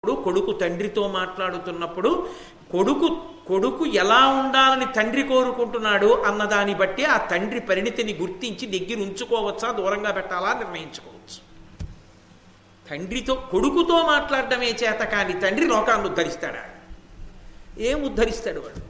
ఇప్పుడు కొడుకు తండ్రితో మాట్లాడుతున్నప్పుడు కొడుకు కొడుకు ఎలా ఉండాలని తండ్రి కోరుకుంటున్నాడు అన్న దాన్ని బట్టి ఆ తండ్రి పరిణితిని గుర్తించి దగ్గర ఉంచుకోవచ్చా దూరంగా పెట్టాలా నిర్ణయించుకోవచ్చు తండ్రితో కొడుకుతో మాట్లాడడమే చేత కానీ తండ్రి లోకాన్ని ఉద్ధరిస్తాడా ఏం ఉద్ధరిస్తాడు వాడు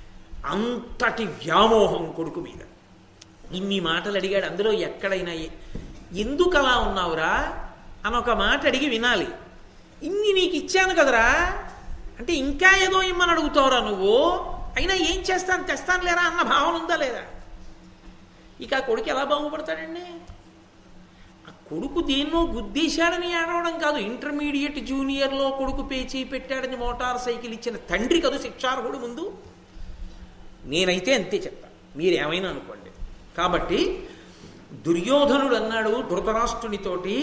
అంతటి వ్యామోహం కొడుకు మీద ఇన్ని మాటలు అడిగాడు అందులో ఎక్కడైనా ఎ- ఎందుకు అలా ఉన్నావురా అని ఒక మాట అడిగి వినాలి ఇన్ని నీకు ఇచ్చాను కదరా అంటే ఇంకా ఏదో ఇమ్మని అడుగుతావురా నువ్వు అయినా ఏం చేస్తాను తెస్తాను లేరా అన్న భావన ఉందా లేదా ఇక ఆ కొడుకు ఎలా బాగుపడతాడండి ఆ కొడుకు దేన్నో గుద్దేశాడని ఏడవడం కాదు ఇంటర్మీడియట్ జూనియర్లో కొడుకు పేచీ పెట్టాడని మోటార్ సైకిల్ ఇచ్చిన తండ్రి కదా శిక్షార్హుడు ముందు నేనైతే అంతే చెప్తా మీరు ఏమైనా అనుకోండి కాబట్టి దుర్యోధనుడు అన్నాడు ధృతరాష్ట్రునితోటి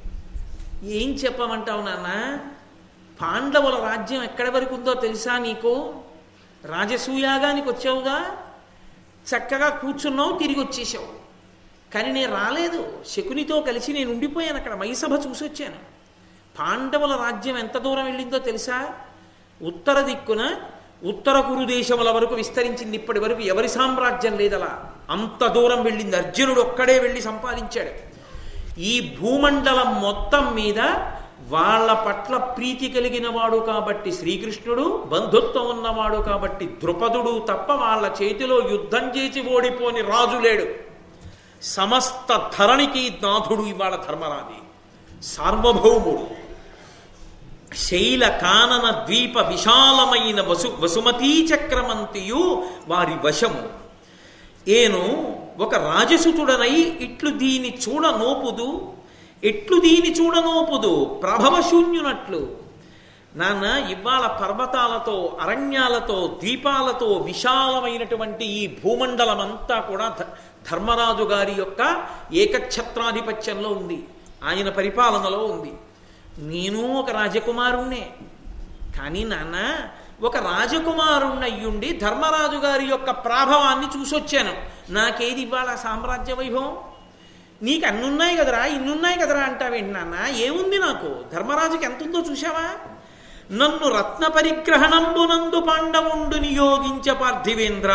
ఏం చెప్పమంటావు నాన్న పాండవుల రాజ్యం ఎక్కడి వరకు ఉందో తెలుసా నీకు రాజసూయాగానికి వచ్చావుగా చక్కగా కూర్చున్నావు తిరిగి వచ్చేసావు కానీ నేను రాలేదు శకునితో కలిసి నేను ఉండిపోయాను అక్కడ మైసభ చూసి వచ్చాను పాండవుల రాజ్యం ఎంత దూరం వెళ్ళిందో తెలుసా ఉత్తర దిక్కున ఉత్తర కురు దేశముల వరకు విస్తరించింది ఇప్పటి వరకు ఎవరి సామ్రాజ్యం లేదలా అంత దూరం వెళ్ళింది అర్జునుడు ఒక్కడే వెళ్ళి సంపాదించాడు ఈ భూమండలం మొత్తం మీద వాళ్ళ పట్ల ప్రీతి కలిగిన వాడు కాబట్టి శ్రీకృష్ణుడు బంధుత్వం ఉన్నవాడు కాబట్టి ద్రుపదుడు తప్ప వాళ్ళ చేతిలో యుద్ధం చేసి ఓడిపోని రాజు లేడు సమస్త ధరణికి నాథుడు ఇవాళ ధర్మరాజి సార్వభౌముడు శైల కానన ద్వీప విశాలమైన వసు వసుమతీ చక్రమంతియు వారి వశము ఏను ఒక రాజసుతుడనై ఇట్లు దీని చూడనోపుదు ఎట్లు దీని చూడనోపుదు ప్రభవశూన్యునట్లు నాన్న ఇవాళ పర్వతాలతో అరణ్యాలతో ద్వీపాలతో విశాలమైనటువంటి ఈ భూమండలం అంతా కూడా ధ- ధర్మరాజు గారి యొక్క ఏకఛత్రాధిపత్యంలో ఉంది ఆయన పరిపాలనలో ఉంది నేను ఒక రాజకుమారుణ్ణే కానీ నాన్న ఒక రాజకుమారుణ్ణయ్యుండి ధర్మరాజు గారి యొక్క ప్రాభవాన్ని చూసొచ్చాను నాకేది ఇవాళ సామ్రాజ్య వైభవం నీకు అన్నున్నాయి కదరా ఇన్నున్నాయి కదరా అంటావేంటి నాన్న ఏముంది నాకు ధర్మరాజుకి ఎంత ఉందో చూశావా నన్ను రత్న పరిగ్రహణంబునందు పాండవుండు నియోగించ పార్థివేంద్ర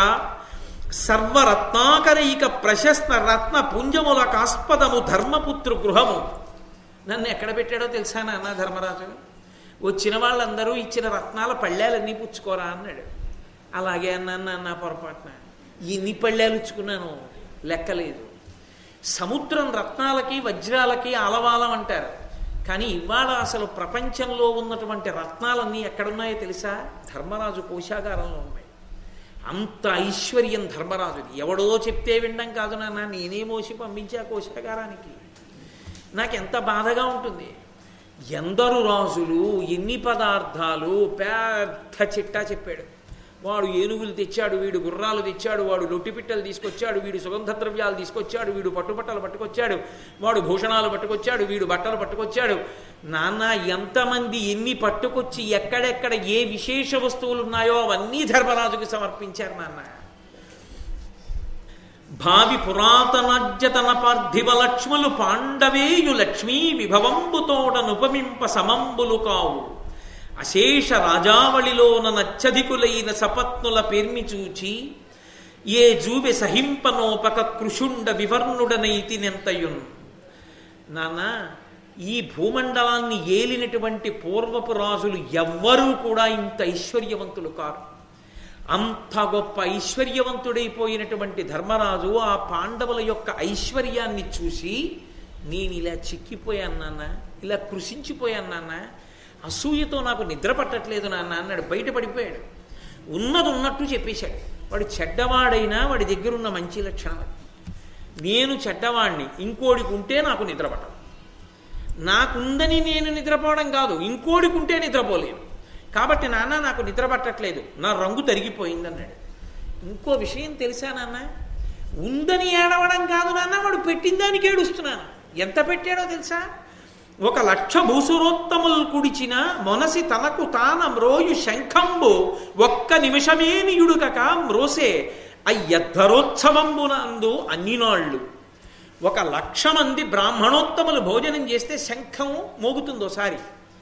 సర్వరత్నాకరైక ప్రశస్త రత్న పుంజముల కాస్పదము ధర్మపుత్రు గృహము నన్ను ఎక్కడ పెట్టాడో తెలుసా నాన్న ధర్మరాజు వచ్చిన వాళ్ళందరూ ఇచ్చిన రత్నాల పళ్ళాలన్నీ పుచ్చుకోరా అన్నాడు అలాగే అన్నాను నాన్న పొరపాటున ఎన్ని పళ్ళాలు ఇచ్చుకున్నాను లెక్కలేదు సముద్రం రత్నాలకి వజ్రాలకి ఆలవాలం అంటారు కానీ ఇవాళ అసలు ప్రపంచంలో ఉన్నటువంటి రత్నాలన్నీ ఎక్కడున్నాయో తెలుసా ధర్మరాజు కోశాగారంలో ఉన్నాయి అంత ఐశ్వర్యం ధర్మరాజుది ఎవడో చెప్తే వినడం కాదు నాన్న నేనే మోసి పంపించా కోశాగారానికి నాకెంత బాధగా ఉంటుంది ఎందరు రాజులు ఎన్ని పదార్థాలు పెద్ద చిట్టా చెప్పాడు వాడు ఏనుగులు తెచ్చాడు వీడు గుర్రాలు తెచ్చాడు వాడు లొట్టిపిట్టలు తీసుకొచ్చాడు వీడు సుగంధ ద్రవ్యాలు తీసుకొచ్చాడు వీడు పట్టుబట్టలు పట్టుకొచ్చాడు వాడు భూషణాలు పట్టుకొచ్చాడు వీడు బట్టలు పట్టుకొచ్చాడు నాన్న ఎంతమంది ఎన్ని పట్టుకొచ్చి ఎక్కడెక్కడ ఏ విశేష వస్తువులు ఉన్నాయో అవన్నీ ధర్మరాజుకి సమర్పించారు నాన్న భావి పురాతనజ్యతన పార్థివ లక్ష్ములు పాండవేయు లక్ష్మీ విభవంబుతోడనుపమింప సమంబులు కావు అశేష రాజావళిలోన నచ్చధికులైన సపత్నుల పేర్మి చూచి ఏ జూవె సహింపనోపక కృషుండ వివర్ణుడనైతి నెంతయున్ నాన్న ఈ భూమండలాన్ని ఏలినటువంటి పూర్వపు రాజులు ఎవ్వరూ కూడా ఇంత ఐశ్వర్యవంతులు కారు అంత గొప్ప ఐశ్వర్యవంతుడైపోయినటువంటి ధర్మరాజు ఆ పాండవుల యొక్క ఐశ్వర్యాన్ని చూసి నేను ఇలా చిక్కిపోయాను నాన్న ఇలా కృషించిపోయాను నాన్న అసూయతో నాకు నిద్ర పట్టట్లేదు నాన్న అన్నాడు బయటపడిపోయాడు ఉన్నది ఉన్నట్టు చెప్పేశాడు వాడు చెడ్డవాడైనా వాడి దగ్గర ఉన్న మంచి లక్షణం అది నేను చెడ్డవాణ్ణి ఇంకోడికి ఉంటే నాకు నిద్ర పట్టదు నాకుందని నేను నిద్రపోవడం కాదు ఇంకోడికి ఉంటే నిద్రపోలేను కాబట్టి నాన్న నాకు నిద్ర పట్టట్లేదు నా రంగు తరిగిపోయింది అన్నాడు ఇంకో విషయం తెలుసా నాన్న ఉందని ఏడవడం కాదు నాన్న వాడు పెట్టిన దానికి ఏడుస్తున్నాను ఎంత పెట్టాడో తెలుసా ఒక లక్ష భూసురోత్తములు కుడిచిన మొనసి తనకు తాన మ్రోయు శంఖంబు ఒక్క నిమిషమేనియుడుకక మ్రోసే అయ్యద్ధరోత్సవంబునందు అన్ని నాళ్ళు ఒక లక్ష మంది బ్రాహ్మణోత్తములు భోజనం చేస్తే శంఖం మోగుతుంది ఒకసారి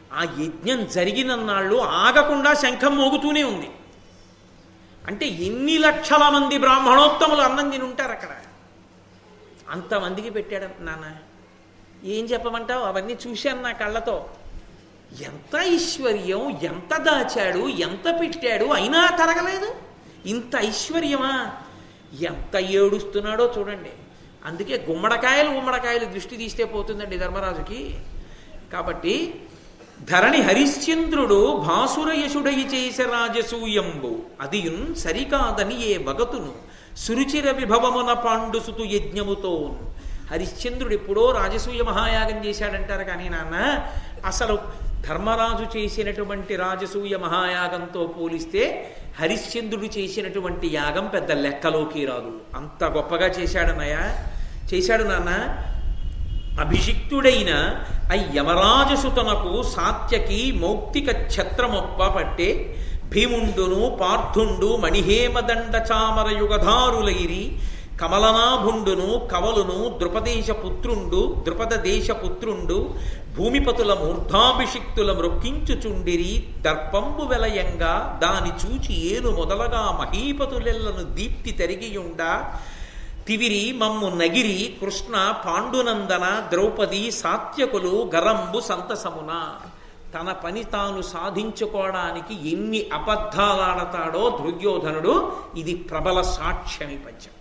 ఆ యజ్ఞం జరిగిన నాళ్ళు ఆగకుండా శంఖం మోగుతూనే ఉంది అంటే ఎన్ని లక్షల మంది బ్రాహ్మణోత్తములు అన్నం తిని ఉంటారు అక్కడ అంతమందికి పెట్టాడు నాన్న ఏం చెప్పమంటావు అవన్నీ చూశాను నా కళ్ళతో ఎంత ఐశ్వర్యం ఎంత దాచాడు ఎంత పెట్టాడు అయినా తరగలేదు ఇంత ఐశ్వర్యమా ఎంత ఏడుస్తున్నాడో చూడండి అందుకే గుమ్మడకాయలు గుమ్మడకాయలు దృష్టి తీస్తే పోతుందండి ధర్మరాజుకి కాబట్టి ధరణి హరిశ్చంద్రుడు భాసుర యశుడై చేసే రాజసూయంబు అదియున్ సరికాదని ఏ వగతును సురుచిర విభవమున పాండుసుతు యజ్ఞముతో హరిశ్చంద్రుడు ఎప్పుడో రాజసూయ మహాయాగం చేశాడంటారు కానీ నాన్న అసలు ధర్మరాజు చేసినటువంటి రాజసూయ మహాయాగంతో పోలిస్తే హరిశ్చంద్రుడు చేసినటువంటి యాగం పెద్ద లెక్కలోకి రాదు అంత గొప్పగా చేశాడనయ్య చేశాడు నాన్న అభిషిక్తుడైన ఆ యమరాజసుతనకు సాత్యకి మౌక్తిక ఛత్రమొప్ప పట్టే భీముండును పార్థుండు మణిహేమదండ చామర యుగధారులైరి కమలనాభుండును కవలును ద్రుపదేశ పుత్రుండు ద్రుపద దేశ పుత్రుండు భూమిపతుల మూర్ధాభిషిక్తుల మృక్కించుచుండిరి దర్పంబు వెలయంగా దాని చూచి ఏను మొదలగా మహీపతులెల్లను దీప్తి తరిగియుండా తివిరి మమ్ము నగిరి కృష్ణ పాండునందన ద్రౌపది సాత్యకులు గరంబు సంతసమున తన పని తాను సాధించుకోవడానికి ఎన్ని అబద్ధాలాడతాడో దుర్యోధనుడు ఇది ప్రబల సాక్ష్యమి పద్యం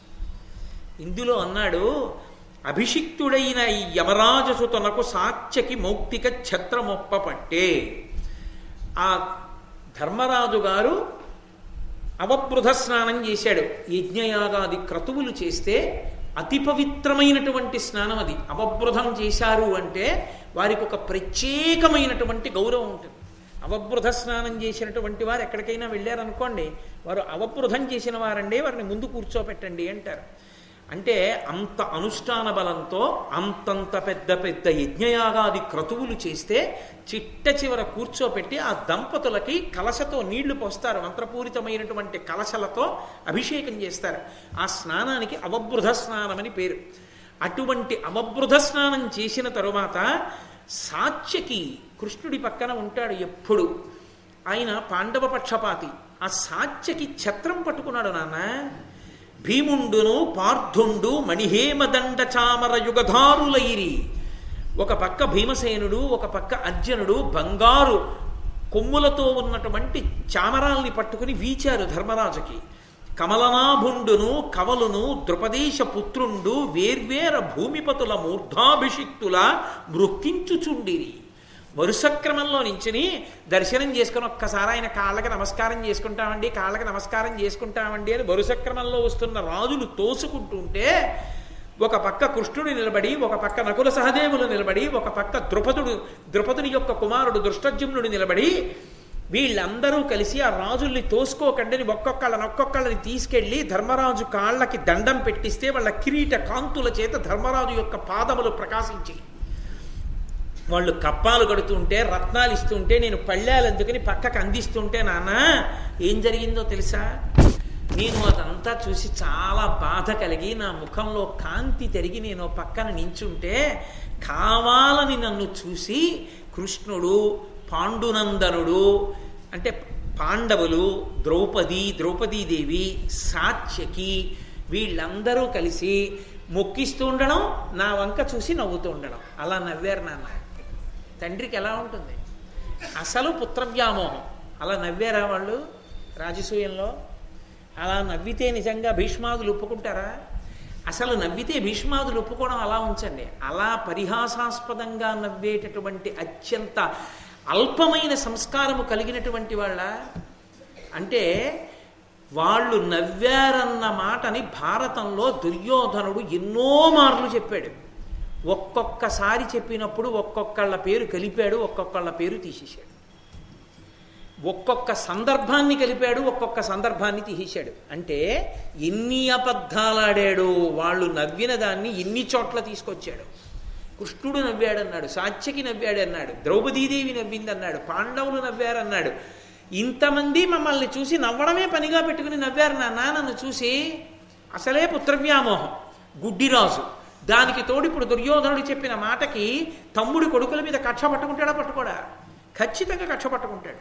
ఇందులో అన్నాడు అభిషిక్తుడైన ఈ యమరాజసు తనకు సాత్యకి మౌక్తిక ఛత్రమొప్ప పట్టే ఆ ధర్మరాజు గారు అవబృధ స్నానం చేశాడు యజ్ఞయాగాది క్రతువులు చేస్తే అతి పవిత్రమైనటువంటి స్నానం అది అవబృధం చేశారు అంటే వారికి ఒక ప్రత్యేకమైనటువంటి గౌరవం ఉంటుంది అవబృధ స్నానం చేసినటువంటి వారు ఎక్కడికైనా వెళ్ళారనుకోండి వారు అవబృధం చేసిన వారండే వారిని ముందు కూర్చోపెట్టండి అంటారు అంటే అంత అనుష్ఠాన బలంతో అంతంత పెద్ద పెద్ద యజ్ఞయాగాది క్రతువులు చేస్తే చిట్ట చివర కూర్చోపెట్టి ఆ దంపతులకి కలశతో నీళ్లు పోస్తారు మంత్రపూరితమైనటువంటి కలశలతో అభిషేకం చేస్తారు ఆ స్నానానికి అవబృధ స్నానం అని పేరు అటువంటి అవబృధ స్నానం చేసిన తరువాత సాత్యకి కృష్ణుడి పక్కన ఉంటాడు ఎప్పుడు ఆయన పాండవ పక్షపాతి ఆ సాత్యకి ఛత్రం పట్టుకున్నాడు నాన్న భీముండును పార్థుండు మణిహేమదండ చామర యుగధారులైరి ఒక పక్క భీమసేనుడు ఒక పక్క అర్జునుడు బంగారు కొమ్ములతో ఉన్నటువంటి చామరాల్ని పట్టుకుని వీచారు ధర్మరాజుకి కమలనాభుండును కవలును ద్రుపదేశ పుత్రుండు వేర్వేర భూమిపతుల మూర్ధాభిషిక్తుల మృక్కించుచుండిరి వరుస క్రమంలో నించుని దర్శనం చేసుకుని ఒక్కసారి ఆయన కాళ్ళకి నమస్కారం చేసుకుంటామండి కాళ్ళకి నమస్కారం చేసుకుంటామండి అని వరుస క్రమంలో వస్తున్న రాజులు తోసుకుంటుంటే ఒక పక్క కృష్ణుడు నిలబడి ఒక పక్క నకుల సహదేవులు నిలబడి ఒక పక్క ద్రుపదుడు ద్రుపదుని యొక్క కుమారుడు దృష్టజ్యుమ్నుడు నిలబడి వీళ్ళందరూ కలిసి ఆ రాజుల్ని తోసుకోకండి ఒక్కొక్కళ్ళని ఒక్కొక్కళ్ళని తీసుకెళ్లి ధర్మరాజు కాళ్ళకి దండం పెట్టిస్తే వాళ్ళ కిరీట కాంతుల చేత ధర్మరాజు యొక్క పాదములు ప్రకాశించి వాళ్ళు కప్పాలు కడుతుంటే రత్నాలు ఇస్తుంటే నేను పళ్ళాలు అందుకని పక్కకు అందిస్తుంటే నాన్న ఏం జరిగిందో తెలుసా నేను అదంతా చూసి చాలా బాధ కలిగి నా ముఖంలో కాంతి తిరిగి నేను పక్కన నించుంటే కావాలని నన్ను చూసి కృష్ణుడు పాండునందనుడు అంటే పాండవులు ద్రౌపది ద్రౌపదీదేవి సాత్యకి వీళ్ళందరూ కలిసి మొక్కిస్తూ ఉండడం నా వంక చూసి నవ్వుతూ ఉండడం అలా నవ్వారు నాన్న తండ్రికి ఎలా ఉంటుంది అసలు పుత్రవ్యామోహం అలా నవ్వారా వాళ్ళు రాజసూయంలో అలా నవ్వితే నిజంగా భీష్మాదులు ఒప్పుకుంటారా అసలు నవ్వితే భీష్మాదులు ఒప్పుకోవడం అలా ఉంచండి అలా పరిహాసాస్పదంగా నవ్వేటటువంటి అత్యంత అల్పమైన సంస్కారము కలిగినటువంటి వాళ్ళ అంటే వాళ్ళు నవ్వారన్న మాటని భారతంలో దుర్యోధనుడు ఎన్నో మార్లు చెప్పాడు ఒక్కొక్కసారి చెప్పినప్పుడు ఒక్కొక్కళ్ళ పేరు కలిపాడు ఒక్కొక్కళ్ళ పేరు తీసేశాడు ఒక్కొక్క సందర్భాన్ని కలిపాడు ఒక్కొక్క సందర్భాన్ని తీసేశాడు అంటే ఎన్ని అబద్ధాలాడాడు వాళ్ళు నవ్విన దాన్ని ఎన్ని చోట్ల తీసుకొచ్చాడు కృష్ణుడు నవ్వాడన్నాడు సాత్యకి నవ్వాడన్నాడు ద్రౌపదీదేవి నవ్విందన్నాడు పాండవులు నవ్వారన్నాడు ఇంతమంది మమ్మల్ని చూసి నవ్వడమే పనిగా పెట్టుకుని నవ్వారు నాన్న నన్ను చూసి అసలే పుత్రవ్యామోహం గుడ్డిరాజు దానికి తోడు ఇప్పుడు దుర్యోధనుడు చెప్పిన మాటకి తమ్ముడి కొడుకుల మీద కక్ష పట్టుకుంటాడా పట్టుకోడా ఖచ్చితంగా కక్ష పట్టుకుంటాడు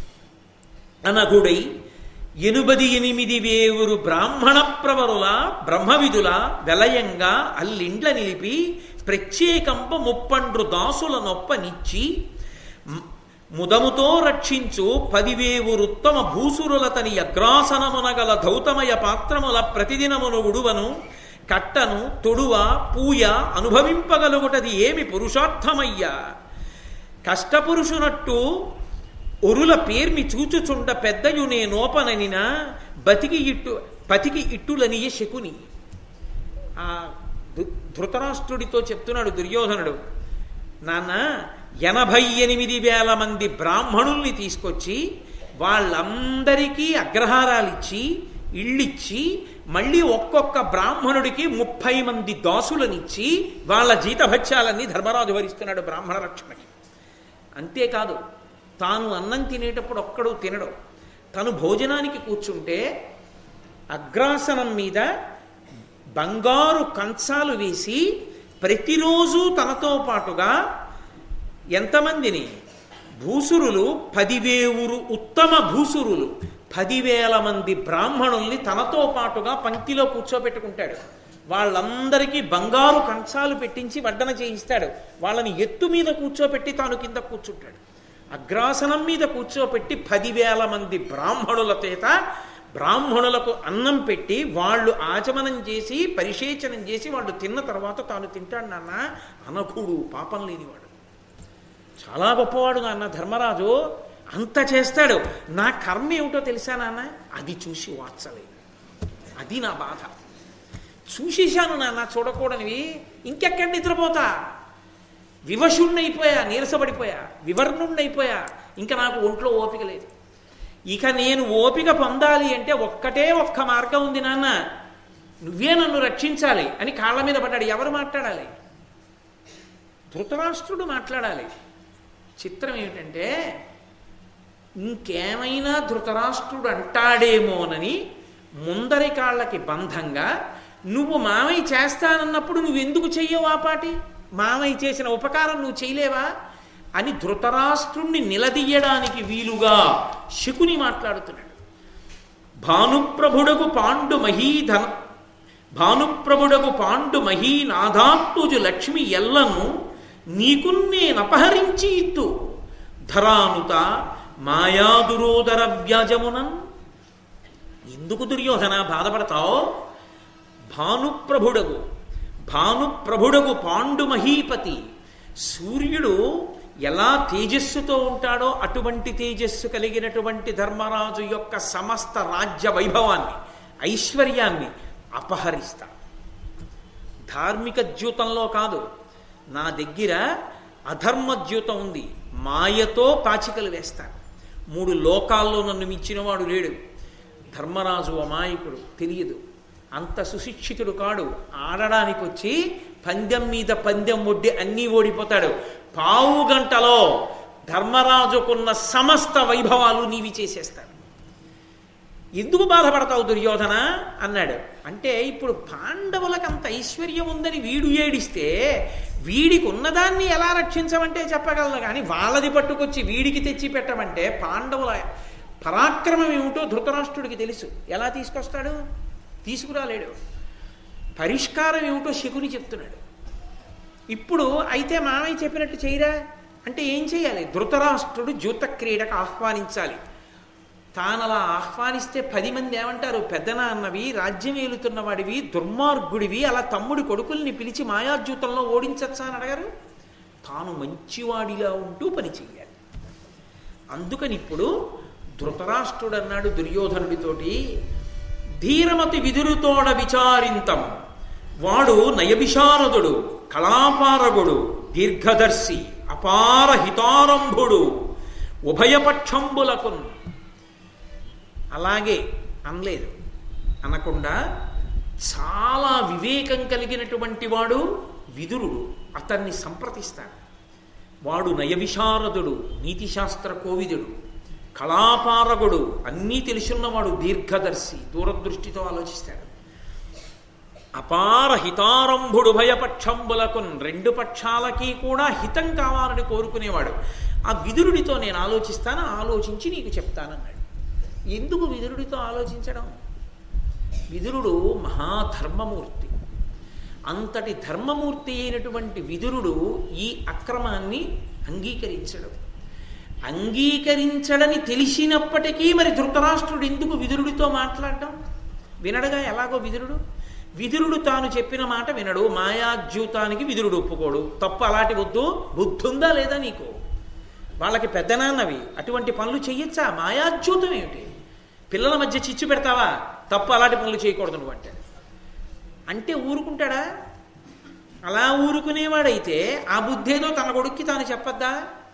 అనగుడై ఎనుబది ఎనిమిది వేవురు బ్రాహ్మణ ప్రవరుల బ్రహ్మవిధుల వెలయంగా అల్లిండ్ల నిలిపి ప్రత్యేకంప ముప్పండ్రు దాసుల నొప్పనిచ్చి మ్- ముదముతో రక్షించు పదివేవురుత్తమ భూసురులతని అగ్రాసనమునగల ధౌతమయ పాత్రముల ప్రతిదినమును ఉడువను కట్టను తొడువ పూయ అనుభవింపగలుగుటది ఏమి పురుషార్థమయ్యా కష్టపురుషునట్టు ఒరుల పేర్మి చూచుచుండ పెద్దయు నే నోపననిన బతికి ఇట్టు పతికి ఇట్టులనియ శకుని ఆ ధృ- ధృతరాష్ట్రుడితో చెప్తున్నాడు దుర్యోధనుడు నాన్న ఎనభై ఎనిమిది వేల మంది బ్రాహ్మణుల్ని తీసుకొచ్చి వాళ్ళందరికీ అగ్రహారాలు ఇచ్చి ఇళ్ళిచ్చి మళ్ళీ ఒక్కొక్క బ్రాహ్మణుడికి ముప్పై మంది దాసులనిచ్చి వాళ్ళ జీతభత్యాలన్నీ ధర్మరాజు వరిస్తున్నాడు బ్రాహ్మణ రక్షణకి అంతేకాదు తాను అన్నం తినేటప్పుడు ఒక్కడు తినడు తను భోజనానికి కూర్చుంటే అగ్రాసనం మీద బంగారు కంచాలు వేసి ప్రతిరోజు తనతో పాటుగా ఎంతమందిని భూసురులు పదివేవురు ఉత్తమ భూసురులు పదివేల మంది బ్రాహ్మణుల్ని తనతో పాటుగా పంక్తిలో కూర్చోబెట్టుకుంటాడు వాళ్ళందరికీ బంగారు కంచాలు పెట్టించి వడ్డన చేయిస్తాడు వాళ్ళని ఎత్తు మీద కూర్చోపెట్టి తాను కింద కూర్చుంటాడు అగ్రాసనం మీద కూర్చోపెట్టి పదివేల మంది బ్రాహ్మణుల చేత బ్రాహ్మణులకు అన్నం పెట్టి వాళ్ళు ఆచమనం చేసి పరిశేచనం చేసి వాళ్ళు తిన్న తర్వాత తాను తింటాడు నాన్న అనకుడు పాపం లేనివాడు చాలా గొప్పవాడు నాన్న ధర్మరాజు అంత చేస్తాడు నా కర్మ ఏమిటో తెలుసా నాన్న అది చూసి వార్చలేదు అది నా బాధ చూసేశాను నాన్న చూడకూడనివి ఇంకెక్కడ నిద్రపోతా వివశుణ్ణైపోయా నీరసపడిపోయా వివర్ణుణ్ణైపోయా ఇంకా నాకు ఒంట్లో ఓపిక లేదు ఇక నేను ఓపిక పొందాలి అంటే ఒక్కటే ఒక్క మార్గం ఉంది నాన్న నువ్వే నన్ను రక్షించాలి అని కాళ్ళ మీద పడ్డాడు ఎవరు మాట్లాడాలి ధృతరాష్ట్రుడు మాట్లాడాలి చిత్రం ఏమిటంటే ఇంకేమైనా ధృతరాష్ట్రుడు అంటాడేమోనని ముందరి కాళ్ళకి బంధంగా నువ్వు మామయ్య చేస్తానన్నప్పుడు నువ్వు ఎందుకు చెయ్యవు ఆ పాటి మామయ్య చేసిన ఉపకారం నువ్వు చేయలేవా అని ధృతరాష్ట్రుణ్ణి నిలదీయడానికి వీలుగా శకుని మాట్లాడుతున్నాడు భానుప్రభుడకు పాండు మహీధన భానుప్రభుడకు పాండు మహీనాథాత్తుజు లక్ష్మి ఎల్లను నీకున్నేనపహరించి ఇత్తు ధరానుత మాయాదురోదర వ్యాజమునన్ ఎందుకు దుర్యోధన బాధపడతావు భానుప్రభుడగు భానుప్రభుడగు పాండు మహీపతి సూర్యుడు ఎలా తేజస్సుతో ఉంటాడో అటువంటి తేజస్సు కలిగినటువంటి ధర్మరాజు యొక్క సమస్త రాజ్య వైభవాన్ని ఐశ్వర్యాన్ని అపహరిస్తా ధార్మిక ద్యూతంలో కాదు నా దగ్గర అధర్మ ద్యూతం ఉంది మాయతో పాచికలు వేస్తాను మూడు లోకాల్లో నన్ను మించినవాడు లేడు ధర్మరాజు అమాయకుడు తెలియదు అంత సుశిక్షితుడు కాడు ఆడడానికి వచ్చి పందెం మీద పందెం ఒడ్డి అన్నీ ఓడిపోతాడు పావు గంటలో ధర్మరాజుకున్న సమస్త వైభవాలు నీవి చేసేస్తాడు ఎందుకు బాధపడతావు దుర్యోధన అన్నాడు అంటే ఇప్పుడు పాండవులకు అంత ఐశ్వర్యం ఉందని వీడు ఏడిస్తే వీడికి ఉన్నదాన్ని ఎలా రక్షించమంటే చెప్పగలను కానీ వాళ్ళది పట్టుకొచ్చి వీడికి తెచ్చి పెట్టమంటే పాండవుల పరాక్రమం ఏమిటో ధృతరాష్ట్రుడికి తెలుసు ఎలా తీసుకొస్తాడు తీసుకురాలేడు పరిష్కారం ఏమిటో శకుని చెప్తున్నాడు ఇప్పుడు అయితే మామయ్య చెప్పినట్టు చేయరా అంటే ఏం చేయాలి ధృతరాష్ట్రుడు జ్యూత క్రీడకు ఆహ్వానించాలి తానలా ఆహ్వానిస్తే పది మంది ఏమంటారు పెద్దనా అన్నవి రాజ్యం ఏలుతున్న వాడివి దుర్మార్గుడివి అలా తమ్ముడి కొడుకుల్ని పిలిచి మాయాద్యూతంలో ఓడించచ్చా అని అడగారు తాను మంచివాడిలా ఉంటూ పని చెయ్యాలి అందుకని ఇప్పుడు ధృతరాష్ట్రుడు అన్నాడు దుర్యోధనుడితోటి ధీరమతి విదురుతోడ విచారింతం వాడు నయవిశారదుడు కళాపారగుడు దీర్ఘదర్శి అపార హితారంభుడు ఉభయపక్షంబులకున్ అలాగే అనలేదు అనకుండా చాలా వివేకం కలిగినటువంటి వాడు విదురుడు అతన్ని సంప్రదిస్తాడు వాడు నయవిశారదుడు నీతిశాస్త్ర కోవిదుడు కళాపారగుడు అన్నీ తెలుసున్నవాడు దీర్ఘదర్శి దూరదృష్టితో ఆలోచిస్తాడు అపార హితారంభుడు భయపక్షంబులకున్ రెండు పక్షాలకి కూడా హితం కావాలని కోరుకునేవాడు ఆ విదురుడితో నేను ఆలోచిస్తాను ఆలోచించి నీకు చెప్తానన్నాడు ఎందుకు విదురుడితో ఆలోచించడం విదురుడు మహాధర్మమూర్తి అంతటి ధర్మమూర్తి అయినటువంటి విదురుడు ఈ అక్రమాన్ని అంగీకరించడం అంగీకరించడని తెలిసినప్పటికీ మరి ధృతరాష్ట్రుడు ఎందుకు విదురుడితో మాట్లాడడం వినడగా ఎలాగో విదురుడు విదురుడు తాను చెప్పిన మాట వినడు మాయాజ్యూతానికి విదురుడు ఒప్పుకోడు తప్పు అలాంటి వద్దు బుద్ధుందా లేదా నీకు వాళ్ళకి పెద్దనాన్నవి అటువంటి పనులు చెయ్యొచ్చా మాయాజ్యూతం ఏమిటి పిల్లల మధ్య చిచ్చు పెడతావా తప్పు అలాంటి పనులు చేయకూడదు నువ్వు అంటే అంటే ఊరుకుంటాడా అలా ఊరుకునేవాడైతే ఆ బుద్ధి ఏదో తన కొడుక్కి తాను చెప్పద్దా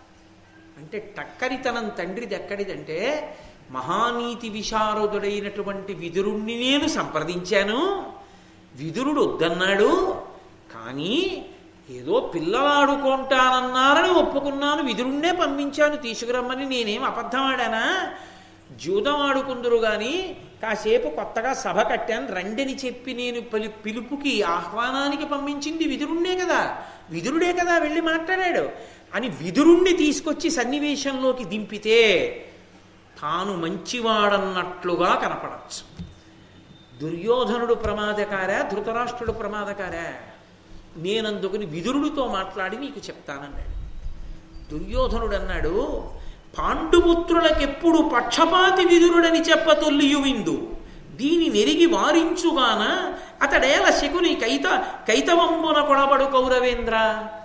అంటే టక్కరితనం తండ్రిది ఎక్కడిదంటే మహానీతి విశారదుడైనటువంటి విదురుణ్ణి నేను సంప్రదించాను విదురుడు వద్దన్నాడు కానీ ఏదో పిల్లలు ఆడుకుంటానన్నారని ఒప్పుకున్నాను విదురుణ్ణే పంపించాను తీసుకురమ్మని నేనేం అబద్ధం ఆడానా జూదం ఆడుకుందరు కానీ కాసేపు కొత్తగా సభ కట్టాను రండిని చెప్పి నేను పిలి పిలుపుకి ఆహ్వానానికి పంపించింది విదురుణ్ణే కదా విదురుడే కదా వెళ్ళి మాట్లాడాడు అని విదురుణ్ణి తీసుకొచ్చి సన్నివేశంలోకి దింపితే తాను మంచివాడన్నట్లుగా కనపడచ్చు దుర్యోధనుడు ప్రమాదకారా ధృతరాష్ట్రుడు ప్రమాదకారా నేనందుకుని విదురుడితో మాట్లాడి నీకు చెప్తానన్నాడు దుర్యోధనుడు అన్నాడు పాండుపుత్రులకెప్పుడు పక్షపాతి విదురుడని చెప్ప తొల్లియు విందు దీని నెరిగి వారించుగాన అతడేల శకుని కైత కైతవంబున కొడబడు కౌరవేంద్ర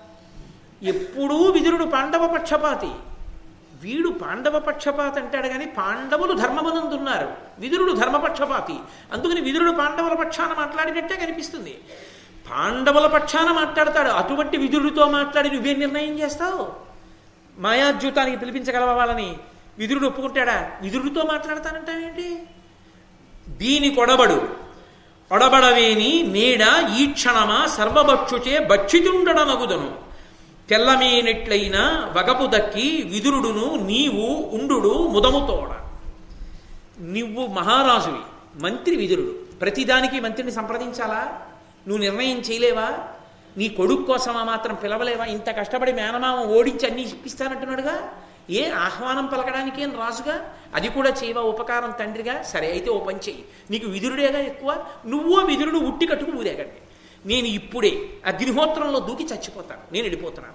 ఎప్పుడూ విదురుడు పాండవ పక్షపాతి వీడు పాండవ పక్షపాతి అంటాడు కానీ పాండవులు ధర్మబలందున్నారు విదురుడు ధర్మపక్షపాతి అందుకని విదురుడు పాండవుల పక్షాన మాట్లాడినట్టే కనిపిస్తుంది పాండవుల పక్షాన మాట్లాడతాడు అటువంటి విదురుడితో మాట్లాడి నువ్వేం నిర్ణయం చేస్తావు మాయాద్యూతానికి పిలిపించగలవా వాళ్ళని విదురుడు ఒప్పుకుంటాడా విదురుడితో మాట్లాడతానంటావేంటి దీని కొడబడు ఒడబడవేని నీడ ఈ క్షణమా సర్వభక్షుచే భక్షితుండడనగుదను తెల్లమేనెట్లయిన వగపు దక్కి విదురుడును నీవు ఉండు ముదముతోడ నువ్వు మహారాజువి మంత్రి విదురుడు ప్రతిదానికి మంత్రిని సంప్రదించాలా నువ్వు నిర్ణయం చేయలేవా నీ కొడుకు కోసమా మాత్రం పిలవలేవా ఇంత కష్టపడి మేనమామ ఓడించి అన్ని ఇప్పిస్తానంటున్నాడుగా ఏ ఆహ్వానం పలకడానికి ఏం రాజుగా అది కూడా చేయవా ఉపకారం తండ్రిగా సరే అయితే ఓ పని చెయ్యి నీకు విదురుడేగా ఎక్కువ నువ్వో విదురుడు ఉట్టి కట్టుకు ఊరేగండి నేను ఇప్పుడే అగ్నిహోత్రంలో దూకి చచ్చిపోతాను నేను వెళ్ళిపోతున్నాను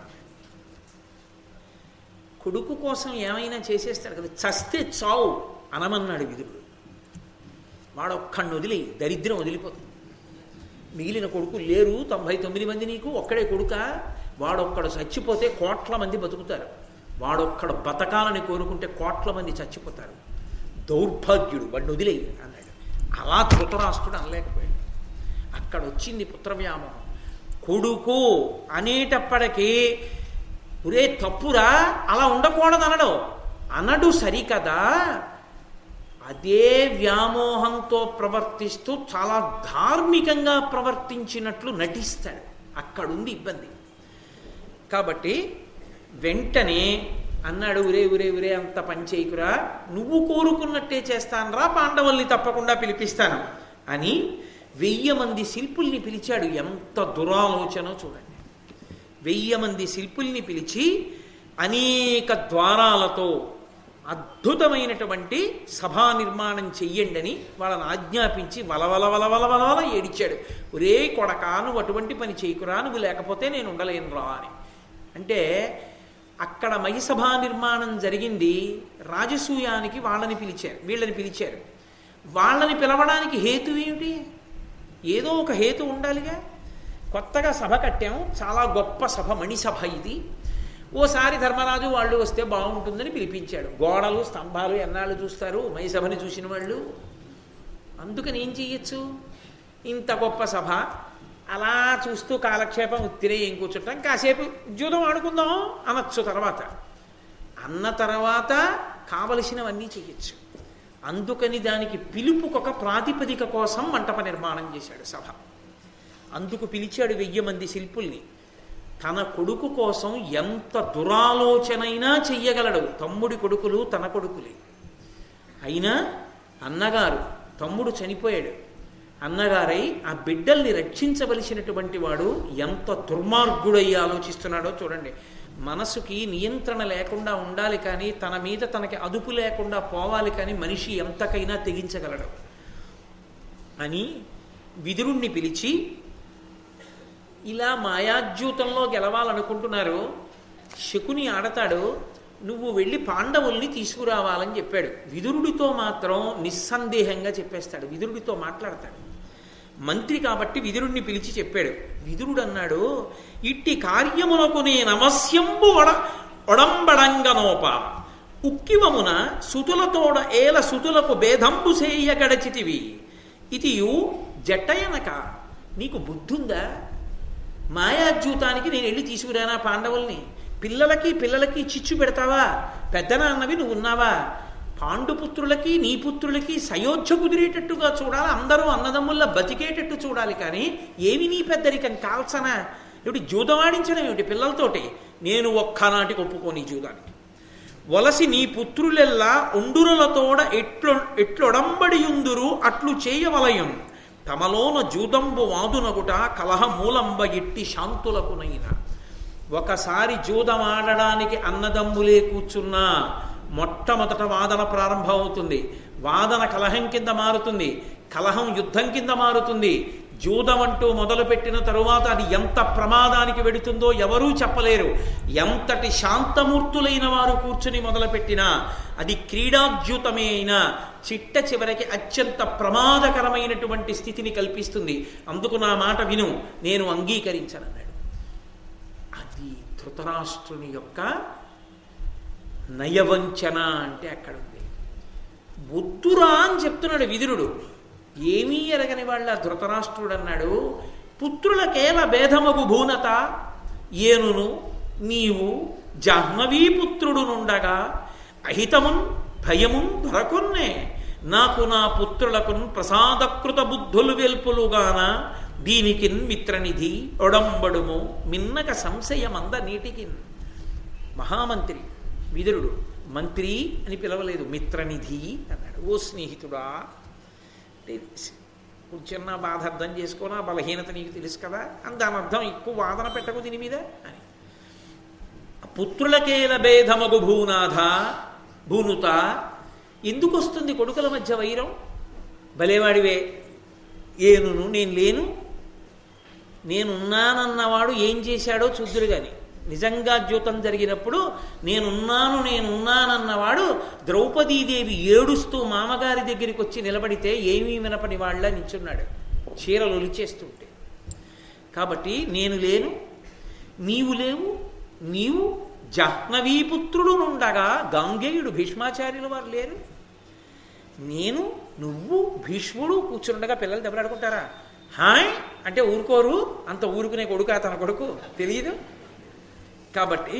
కొడుకు కోసం ఏమైనా చేసేస్తాడు కదా చస్తే చావు అనమన్నాడు విదురుడు వాడొక్కడిని వదిలి దరిద్రం వదిలిపోతుంది మిగిలిన కొడుకు లేరు తొంభై తొమ్మిది మంది నీకు ఒక్కడే కొడుక వాడొక్కడు చచ్చిపోతే కోట్ల మంది బతుకుతారు వాడొక్కడు బతకాలని కోరుకుంటే కోట్ల మంది చచ్చిపోతారు దౌర్భాగ్యుడు వాడిని వదిలేయి అన్నాడు అలా ధృతరాష్ట్రుడు అనలేకపోయాడు అక్కడ వచ్చింది పుత్రవ్యామోహం కొడుకు అనేటప్పటికీ ఒరే తప్పురా అలా ఉండకూడదు అనడు అనడు సరికదా అదే వ్యామోహంతో ప్రవర్తిస్తూ చాలా ధార్మికంగా ప్రవర్తించినట్లు నటిస్తాడు అక్కడుంది ఇబ్బంది కాబట్టి వెంటనే అన్నాడు ఉరే ఉరే ఉరే అంత పని చేయకురా నువ్వు కోరుకున్నట్టే చేస్తానరా పాండవుల్ని తప్పకుండా పిలిపిస్తాను అని వెయ్యి మంది శిల్పుల్ని పిలిచాడు ఎంత దురాలోచనో చూడండి వెయ్యి మంది శిల్పుల్ని పిలిచి అనేక ద్వారాలతో అద్భుతమైనటువంటి సభా నిర్మాణం చెయ్యండి అని వాళ్ళని ఆజ్ఞాపించి వలవల వలవల వలవల ఏడిచాడు ఒరే కొడక నువ్వు అటువంటి పని చేయకురా నువ్వు లేకపోతే నేను ఉండలేను రా అని అంటే అక్కడ మహిసభా నిర్మాణం జరిగింది రాజసూయానికి వాళ్ళని పిలిచారు వీళ్ళని పిలిచారు వాళ్ళని పిలవడానికి హేతు ఏమిటి ఏదో ఒక హేతు ఉండాలిగా కొత్తగా సభ కట్టాం చాలా గొప్ప సభ మణిసభ ఇది ఓసారి ధర్మరాజు వాళ్ళు వస్తే బాగుంటుందని పిలిపించాడు గోడలు స్తంభాలు ఎన్నాళ్ళు చూస్తారు మహిసభని చూసిన వాళ్ళు అందుకని ఏం చెయ్యొచ్చు ఇంత గొప్ప సభ అలా చూస్తూ కాలక్షేపం ఉత్తిరే ఏం కూర్చుంటాం కాసేపు జూదం ఆడుకుందాం అనొచ్చు తర్వాత అన్న తర్వాత కావలసినవన్నీ చెయ్యొచ్చు అందుకని దానికి పిలుపుకొక ప్రాతిపదిక కోసం మంటప నిర్మాణం చేశాడు సభ అందుకు పిలిచాడు వెయ్యి మంది శిల్పుల్ని తన కొడుకు కోసం ఎంత దురాలోచనైనా చెయ్యగలడు తమ్ముడి కొడుకులు తన కొడుకులే అయినా అన్నగారు తమ్ముడు చనిపోయాడు అన్నగారై ఆ బిడ్డల్ని రక్షించవలసినటువంటి వాడు ఎంత దుర్మార్గుడై ఆలోచిస్తున్నాడో చూడండి మనసుకి నియంత్రణ లేకుండా ఉండాలి కానీ తన మీద తనకి అదుపు లేకుండా పోవాలి కానీ మనిషి ఎంతకైనా తెగించగలడు అని విదురుణ్ణి పిలిచి ఇలా మాయాజ్యూతంలో గెలవాలనుకుంటున్నారు శకుని ఆడతాడు నువ్వు వెళ్ళి పాండవుల్ని తీసుకురావాలని చెప్పాడు విదురుడితో మాత్రం నిస్సందేహంగా చెప్పేస్తాడు విదురుడితో మాట్లాడతాడు మంత్రి కాబట్టి విదురుణ్ణి పిలిచి చెప్పాడు విదురుడు అన్నాడు ఇట్టి కార్యములకు నేను అవశ్యంబు వడ ఒడంబడంగనోప ఉక్కివమున సుతులతోడ ఏల సుతులకు భేదంబు సేయ గడచితివి ఇదియు జట్టయనక నీకు బుద్ధుందా మాయాద్యూతానికి నేను వెళ్ళి తీసుకురానా పాండవుల్ని పిల్లలకి పిల్లలకి చిచ్చు పెడతావా పెద్దనాన్నవి నువ్వు ఉన్నావా పాండుపుత్రులకి నీ పుత్రులకి సయోధ్య కుదిరేటట్టుగా చూడాలి అందరూ అన్నదమ్ముల్లా బతికేటట్టు చూడాలి కానీ ఏమి నీ పెద్దరికం కాల్సనా ఏమిటి జూదం ఆడించడం ఏమిటి పిల్లలతోటి నేను ఒక్కనాటికి ఒప్పుకోని జూదానికి వలసి నీ పుత్రులెల్లా ఉండురలతోడ ఎట్లు ఎట్లొడంబడియుందురు అట్లు చేయవలయం తమలోన జూదంబు వాదునగుట కలహ మూలంబ ఎట్టి శాంతులకునైనా ఒకసారి జూదమాడడానికి అన్నదమ్ములే కూర్చున్నా మొట్టమొదట వాదన ప్రారంభం అవుతుంది వాదన కలహం కింద మారుతుంది కలహం యుద్ధం కింద మారుతుంది జూదం అంటూ మొదలుపెట్టిన తరువాత అది ఎంత ప్రమాదానికి వెడుతుందో ఎవరూ చెప్పలేరు ఎంతటి శాంతమూర్తులైన వారు కూర్చుని మొదలుపెట్టినా అది క్రీడాద్యూతమే అయినా చిట్ట చివరికి అత్యంత ప్రమాదకరమైనటువంటి స్థితిని కల్పిస్తుంది అందుకు నా మాట విను నేను అంగీకరించనన్నాడు అది ధృతరాష్ట్రుని యొక్క నయవంచన అంటే అక్కడ ఉంది వద్దురా అని చెప్తున్నాడు విదురుడు ఏమీ ఎరగని వాళ్ళ ధృతరాష్ట్రుడు అన్నాడు పుత్రులకేల భేదమగు భూనత ఏనును నీవు జాహ్నవీపుత్రుడు నుండగా అహితమున్ భయమున్ దొరకొన్నే నాకు నా పుత్రులకున్ ప్రసాదకృత బుద్ధులు వెల్పులుగాన దీనికిన్ మిత్రనిధి ఒడంబడుము మిన్నక సంశయమంద నీటికిన్ మహామంత్రి విదురుడు మంత్రి అని పిలవలేదు మిత్రనిధి అన్నాడు ఓ స్నేహితుడా అంటే చిన్న బాధ అర్థం చేసుకోనా బలహీనత నీకు తెలుసు కదా అని దాని అర్థం ఎక్కువ వాదన పెట్టకు దీని మీద అని పుత్రులకేల భేదమగు భూనాథ భూనుత ఎందుకు వస్తుంది కొడుకుల మధ్య వైరం భలేవాడివే ఏనును నేను లేను నేనున్నానన్నవాడు ఏం చేశాడో చూద్దురు గాని నిజంగా ద్యూతం జరిగినప్పుడు నేనున్నాను నేనున్నానన్నవాడు ద్రౌపదీదేవి ఏడుస్తూ మామగారి దగ్గరికి వచ్చి నిలబడితే ఏమీ వినపని వాళ్ళ నించున్నాడు చీరలు ఒలిచేస్తుంటే కాబట్టి నేను లేను నీవు లేవు నీవు జాహ్నవీపుత్రుడు నుండగా గాంగేయుడు భీష్మాచార్యుల వారు లేరు నేను నువ్వు భీష్ముడు కూర్చుండగా పిల్లలు దెబ్బలాడుకుంటారా హాయ్ అంటే ఊరుకోరు అంత ఊరుకునే కొడుకు తన కొడుకు తెలియదు కాబట్టి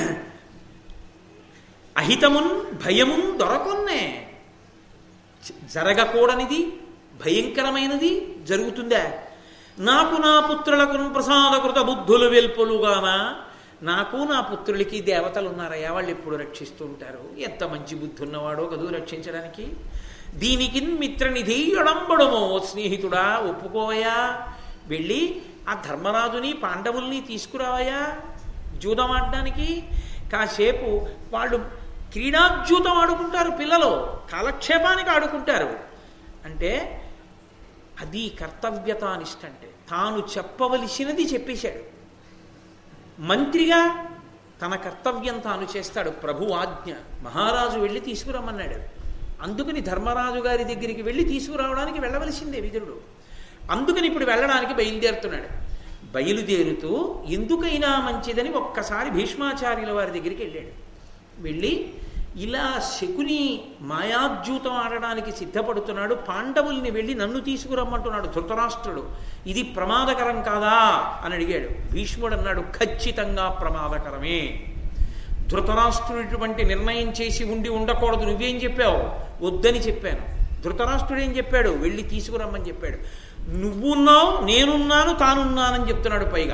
అహితమున్ భయమున్ దొరకొన్నే జరగకూడనిది భయంకరమైనది జరుగుతుందా నాకు నా పుత్రులకు ప్రసాదకృత బుద్ధులు వెల్పులుగాన నాకు నా పుత్రులకి దేవతలు ఉన్నారయ్యా వాళ్ళు ఎప్పుడు రక్షిస్తూ ఉంటారు ఎంత మంచి బుద్ధి ఉన్నవాడో కదూ రక్షించడానికి దీనికి మిత్రనిధి ఎడంబడమో స్నేహితుడా ఒప్పుకోవయా వెళ్ళి ఆ ధర్మరాజుని పాండవుల్ని తీసుకురావయా జూదం ఆడడానికి కాసేపు వాళ్ళు క్రీడాజ్యూతం ఆడుకుంటారు పిల్లలు కాలక్షేపానికి ఆడుకుంటారు అంటే అది కర్తవ్యత అనిష్ట అంటే తాను చెప్పవలసినది చెప్పేశాడు మంత్రిగా తన కర్తవ్యం తాను చేస్తాడు ప్రభు ఆజ్ఞ మహారాజు వెళ్ళి తీసుకురమ్మన్నాడు అందుకని ధర్మరాజు గారి దగ్గరికి వెళ్ళి తీసుకురావడానికి వెళ్ళవలసిందే విదురుడు అందుకని ఇప్పుడు వెళ్ళడానికి బయలుదేరుతున్నాడు బయలుదేరుతూ ఎందుకైనా మంచిదని ఒక్కసారి భీష్మాచార్యుల వారి దగ్గరికి వెళ్ళాడు వెళ్ళి ఇలా శకుని మాయాద్యూతం ఆడడానికి సిద్ధపడుతున్నాడు పాండవుల్ని వెళ్ళి నన్ను తీసుకురమ్మంటున్నాడు ధృతరాష్ట్రుడు ఇది ప్రమాదకరం కాదా అని అడిగాడు భీష్ముడు అన్నాడు ఖచ్చితంగా ప్రమాదకరమే ధృతరాష్ట్రుడిటువంటి నిర్ణయం చేసి ఉండి ఉండకూడదు నువ్వేం చెప్పావు వద్దని చెప్పాను ధృతరాష్ట్రుడు ఏం చెప్పాడు వెళ్ళి తీసుకురమ్మని చెప్పాడు నువ్వున్నావు నేనున్నాను తానున్నానని చెప్తున్నాడు పైగా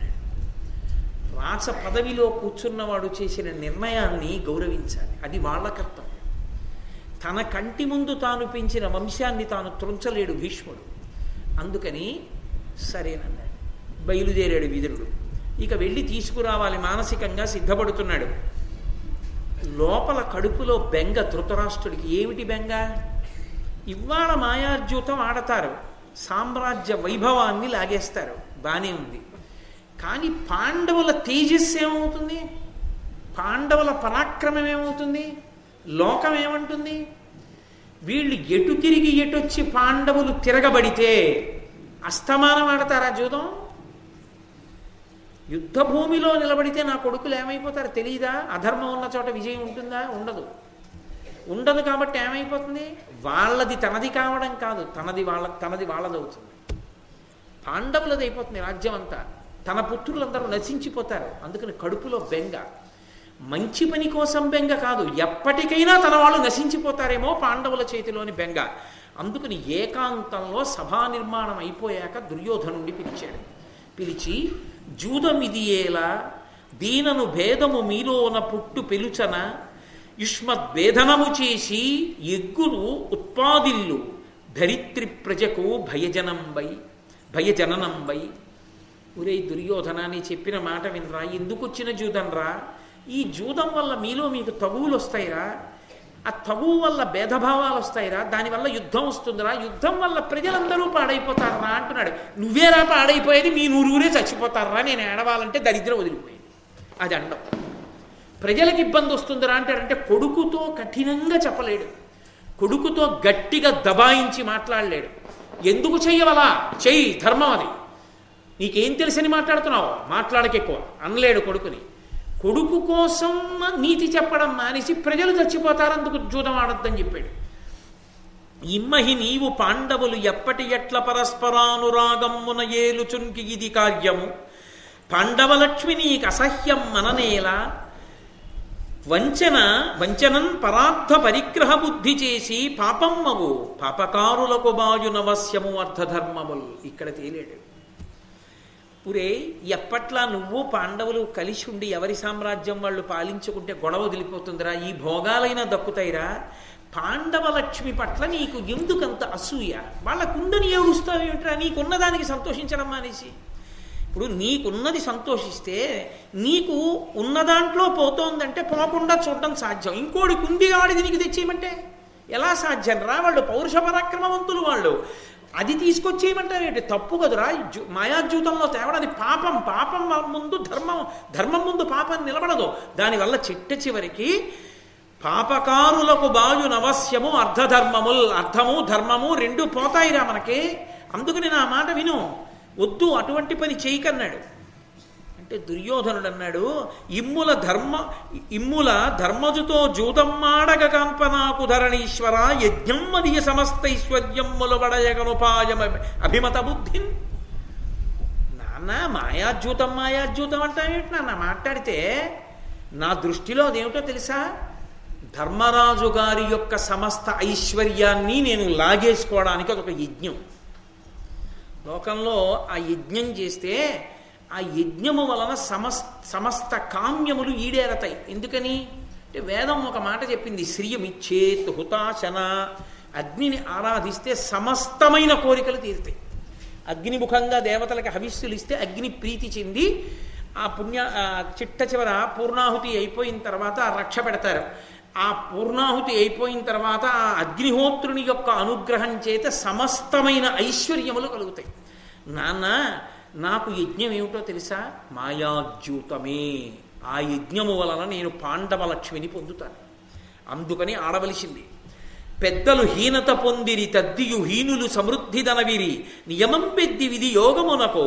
రాచ పదవిలో కూర్చున్నవాడు చేసిన నిర్ణయాన్ని గౌరవించాలి అది వాళ్ళ కర్తవ్యం తన కంటి ముందు తాను పెంచిన వంశాన్ని తాను త్రుంచలేడు భీష్ముడు అందుకని సరేనన్నాడు బయలుదేరాడు విదురుడు ఇక వెళ్ళి తీసుకురావాలి మానసికంగా సిద్ధపడుతున్నాడు లోపల కడుపులో బెంగ ధృతరాష్ట్రుడికి ఏమిటి బెంగ ఇవాళ మాయాద్యూతం ఆడతారు సామ్రాజ్య వైభవాన్ని లాగేస్తారు బానే ఉంది కానీ పాండవుల తేజస్సు ఏమవుతుంది పాండవుల పరాక్రమం ఏమవుతుంది లోకం ఏమంటుంది వీళ్ళు ఎటు తిరిగి ఎటొచ్చి పాండవులు తిరగబడితే అస్తమానం ఆడతారా జూదం యుద్ధ భూమిలో నిలబడితే నా కొడుకులు ఏమైపోతారు తెలియదా అధర్మం ఉన్న చోట విజయం ఉంటుందా ఉండదు ఉండదు కాబట్టి ఏమైపోతుంది వాళ్ళది తనది కావడం కాదు తనది వాళ్ళ తనది వాళ్ళదవుతుంది పాండవులది అయిపోతుంది రాజ్యం అంతా తన పుత్రులందరూ నశించిపోతారు అందుకని కడుపులో బెంగ మంచి పని కోసం బెంగ కాదు ఎప్పటికైనా తన వాళ్ళు నశించిపోతారేమో పాండవుల చేతిలోని బెంగ అందుకని ఏకాంతంలో సభా నిర్మాణం అయిపోయాక దుర్యోధనుండి పిలిచాడు పిలిచి జూదమిదియేలా దీనను భేదము మీలోన పుట్టు పెలుచన యుష్మద్వేదనము చేసి ఎగ్గును ఉత్పాదిల్లు ధరిత్రి ప్రజకు భయజనంబై భయజననంబై ఒరే దుర్యోధన నీ చెప్పిన మాట వినరా ఎందుకు వచ్చిన జూదంరా ఈ జూదం వల్ల మీలో మీకు తగువులు వస్తాయిరా ఆ తగువు వల్ల భేదభావాలు వస్తాయిరా దానివల్ల యుద్ధం వస్తుందిరా యుద్ధం వల్ల ప్రజలందరూ పాడైపోతారా అంటున్నాడు నువ్వేరా పాడైపోయేది మీ నూరుగురే చచ్చిపోతారా నేను ఏడవాలంటే దరిద్రం వదిలిపోయింది అది అండం ప్రజలకు ఇబ్బంది వస్తుందిరా అంటాడంటే కొడుకుతో కఠినంగా చెప్పలేడు కొడుకుతో గట్టిగా దబాయించి మాట్లాడలేడు ఎందుకు చెయ్యవలా చెయ్యి ధర్మం అది నీకేం తెలుసని మాట్లాడుతున్నావు మాట్లాడకెక్కువ అనలేడు కొడుకుని కొడుకు కోసం నీతి చెప్పడం మానేసి ప్రజలు చచ్చిపోతారు అందుకు జూదం ఆడొద్దని చెప్పాడు ఇమ్మహి నీవు పాండవులు ఎప్పటి ఎట్ల పరస్పరానురాగమ్మున ఏలుచున్కి ఇది కార్యము పాండవలక్ష్మి నీకు అసహ్యం మననేలా వంచన వంచనం పరార్థ పరిగ్రహ బుద్ధి చేసి పాపమ్మవు పాపకారులకు బాయు నవస్యము అర్థధర్మములు ఇక్కడ తేలేడు పురే ఎప్పట్లా నువ్వు పాండవులు కలిసి ఉండి ఎవరి సామ్రాజ్యం వాళ్ళు పాలించుకుంటే గొడవ వదిలిపోతుందిరా ఈ భోగాలైనా దక్కుతాయిరా పాండవ లక్ష్మి పట్ల నీకు ఎందుకంత అసూయ వాళ్ళ కుండని ఏడుస్తావేమిట్రా నీకున్నదానికి సంతోషించడం మానేసి ఇప్పుడు నీకున్నది సంతోషిస్తే నీకు ఉన్న దాంట్లో పోతోందంటే పోకుండా చూడడం సాధ్యం ఇంకోడికి ఉంది వాడిది నీకు తెచ్చేయమంటే ఎలా సాధ్యం రా వాళ్ళు పౌరుష పరాక్రమవంతులు వాళ్ళు అది తీసుకొచ్చేయమంటావేంటి తప్పు కదురా జు- మాయాజూతంలో తేవడది పాపం పాపం ముందు ధర్మం ధర్మం ముందు పాపం నిలబడదు దానివల్ల చిట్ట చివరికి పాపకారులకు బాయు నవస్యము అర్ధధర్మముల్ అర్థము ధర్మము రెండు పోతాయిరా మనకి అందుకని నా మాట విను వద్దు అటువంటి పని చేయకన్నాడు అంటే దుర్యోధనుడు అన్నాడు ఇమ్ముల ధర్మ ఇమ్ముల ధర్మజుతో జూతమ్మాడగ కాంపనాకు ధరణీశ్వర యజ్ఞం మదియ సమస్తైశ్వర్యమ్ముల వడయగనుపాయం అభిమత బుద్ధి నాన్న మాయాజ్యూతం మాయాజ్యూతం అంటావేంటి నాన్న మాట్లాడితే నా దృష్టిలో అదేమిటో తెలుసా ధర్మరాజు గారి యొక్క సమస్త ఐశ్వర్యాన్ని నేను లాగేసుకోవడానికి అదొక యజ్ఞం లోకంలో ఆ యజ్ఞం చేస్తే ఆ యజ్ఞము వలన సమస్ సమస్త కామ్యములు ఈడేరతాయి ఎందుకని అంటే వేదం ఒక మాట చెప్పింది శ్రియమిచ్చేత్ హుతాశన అగ్నిని ఆరాధిస్తే సమస్తమైన కోరికలు తీరుతాయి అగ్నిముఖంగా దేవతలకు హవిస్సులు ఇస్తే అగ్ని ప్రీతి చెంది ఆ పుణ్య ఆ చిట్ట చివర పూర్ణాహుతి అయిపోయిన తర్వాత ఆ రక్ష పెడతారు ఆ పూర్ణాహుతి అయిపోయిన తర్వాత ఆ అగ్నిహోత్రుని యొక్క అనుగ్రహం చేత సమస్తమైన ఐశ్వర్యములు కలుగుతాయి నాన్న నాకు యజ్ఞం ఏమిటో తెలుసా మాయాజ్యూతమే ఆ యజ్ఞము వలన నేను పాండవ లక్ష్మిని పొందుతాను అందుకని ఆడవలసింది పెద్దలు హీనత పొందిరి తద్దియు హీనులు సమృద్ధి దనవిరి నియమం పెద్ది విధి యోగమునకో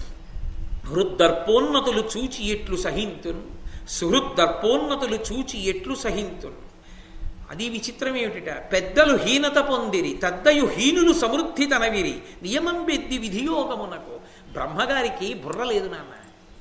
హృద్దర్పోన్నతులు చూచి ఎట్లు సహింతును సుహృద్దర్పోన్నతులు చూచి ఎట్లు సహింతును అది విచిత్రం ఏమిటిట పెద్దలు హీనత పొందిరి తద్దయు హీనులు సమృద్ధి తనవిరి నియమం పెద్ది విధియోగమునకు బ్రహ్మగారికి బుర్ర లేదు నాన్న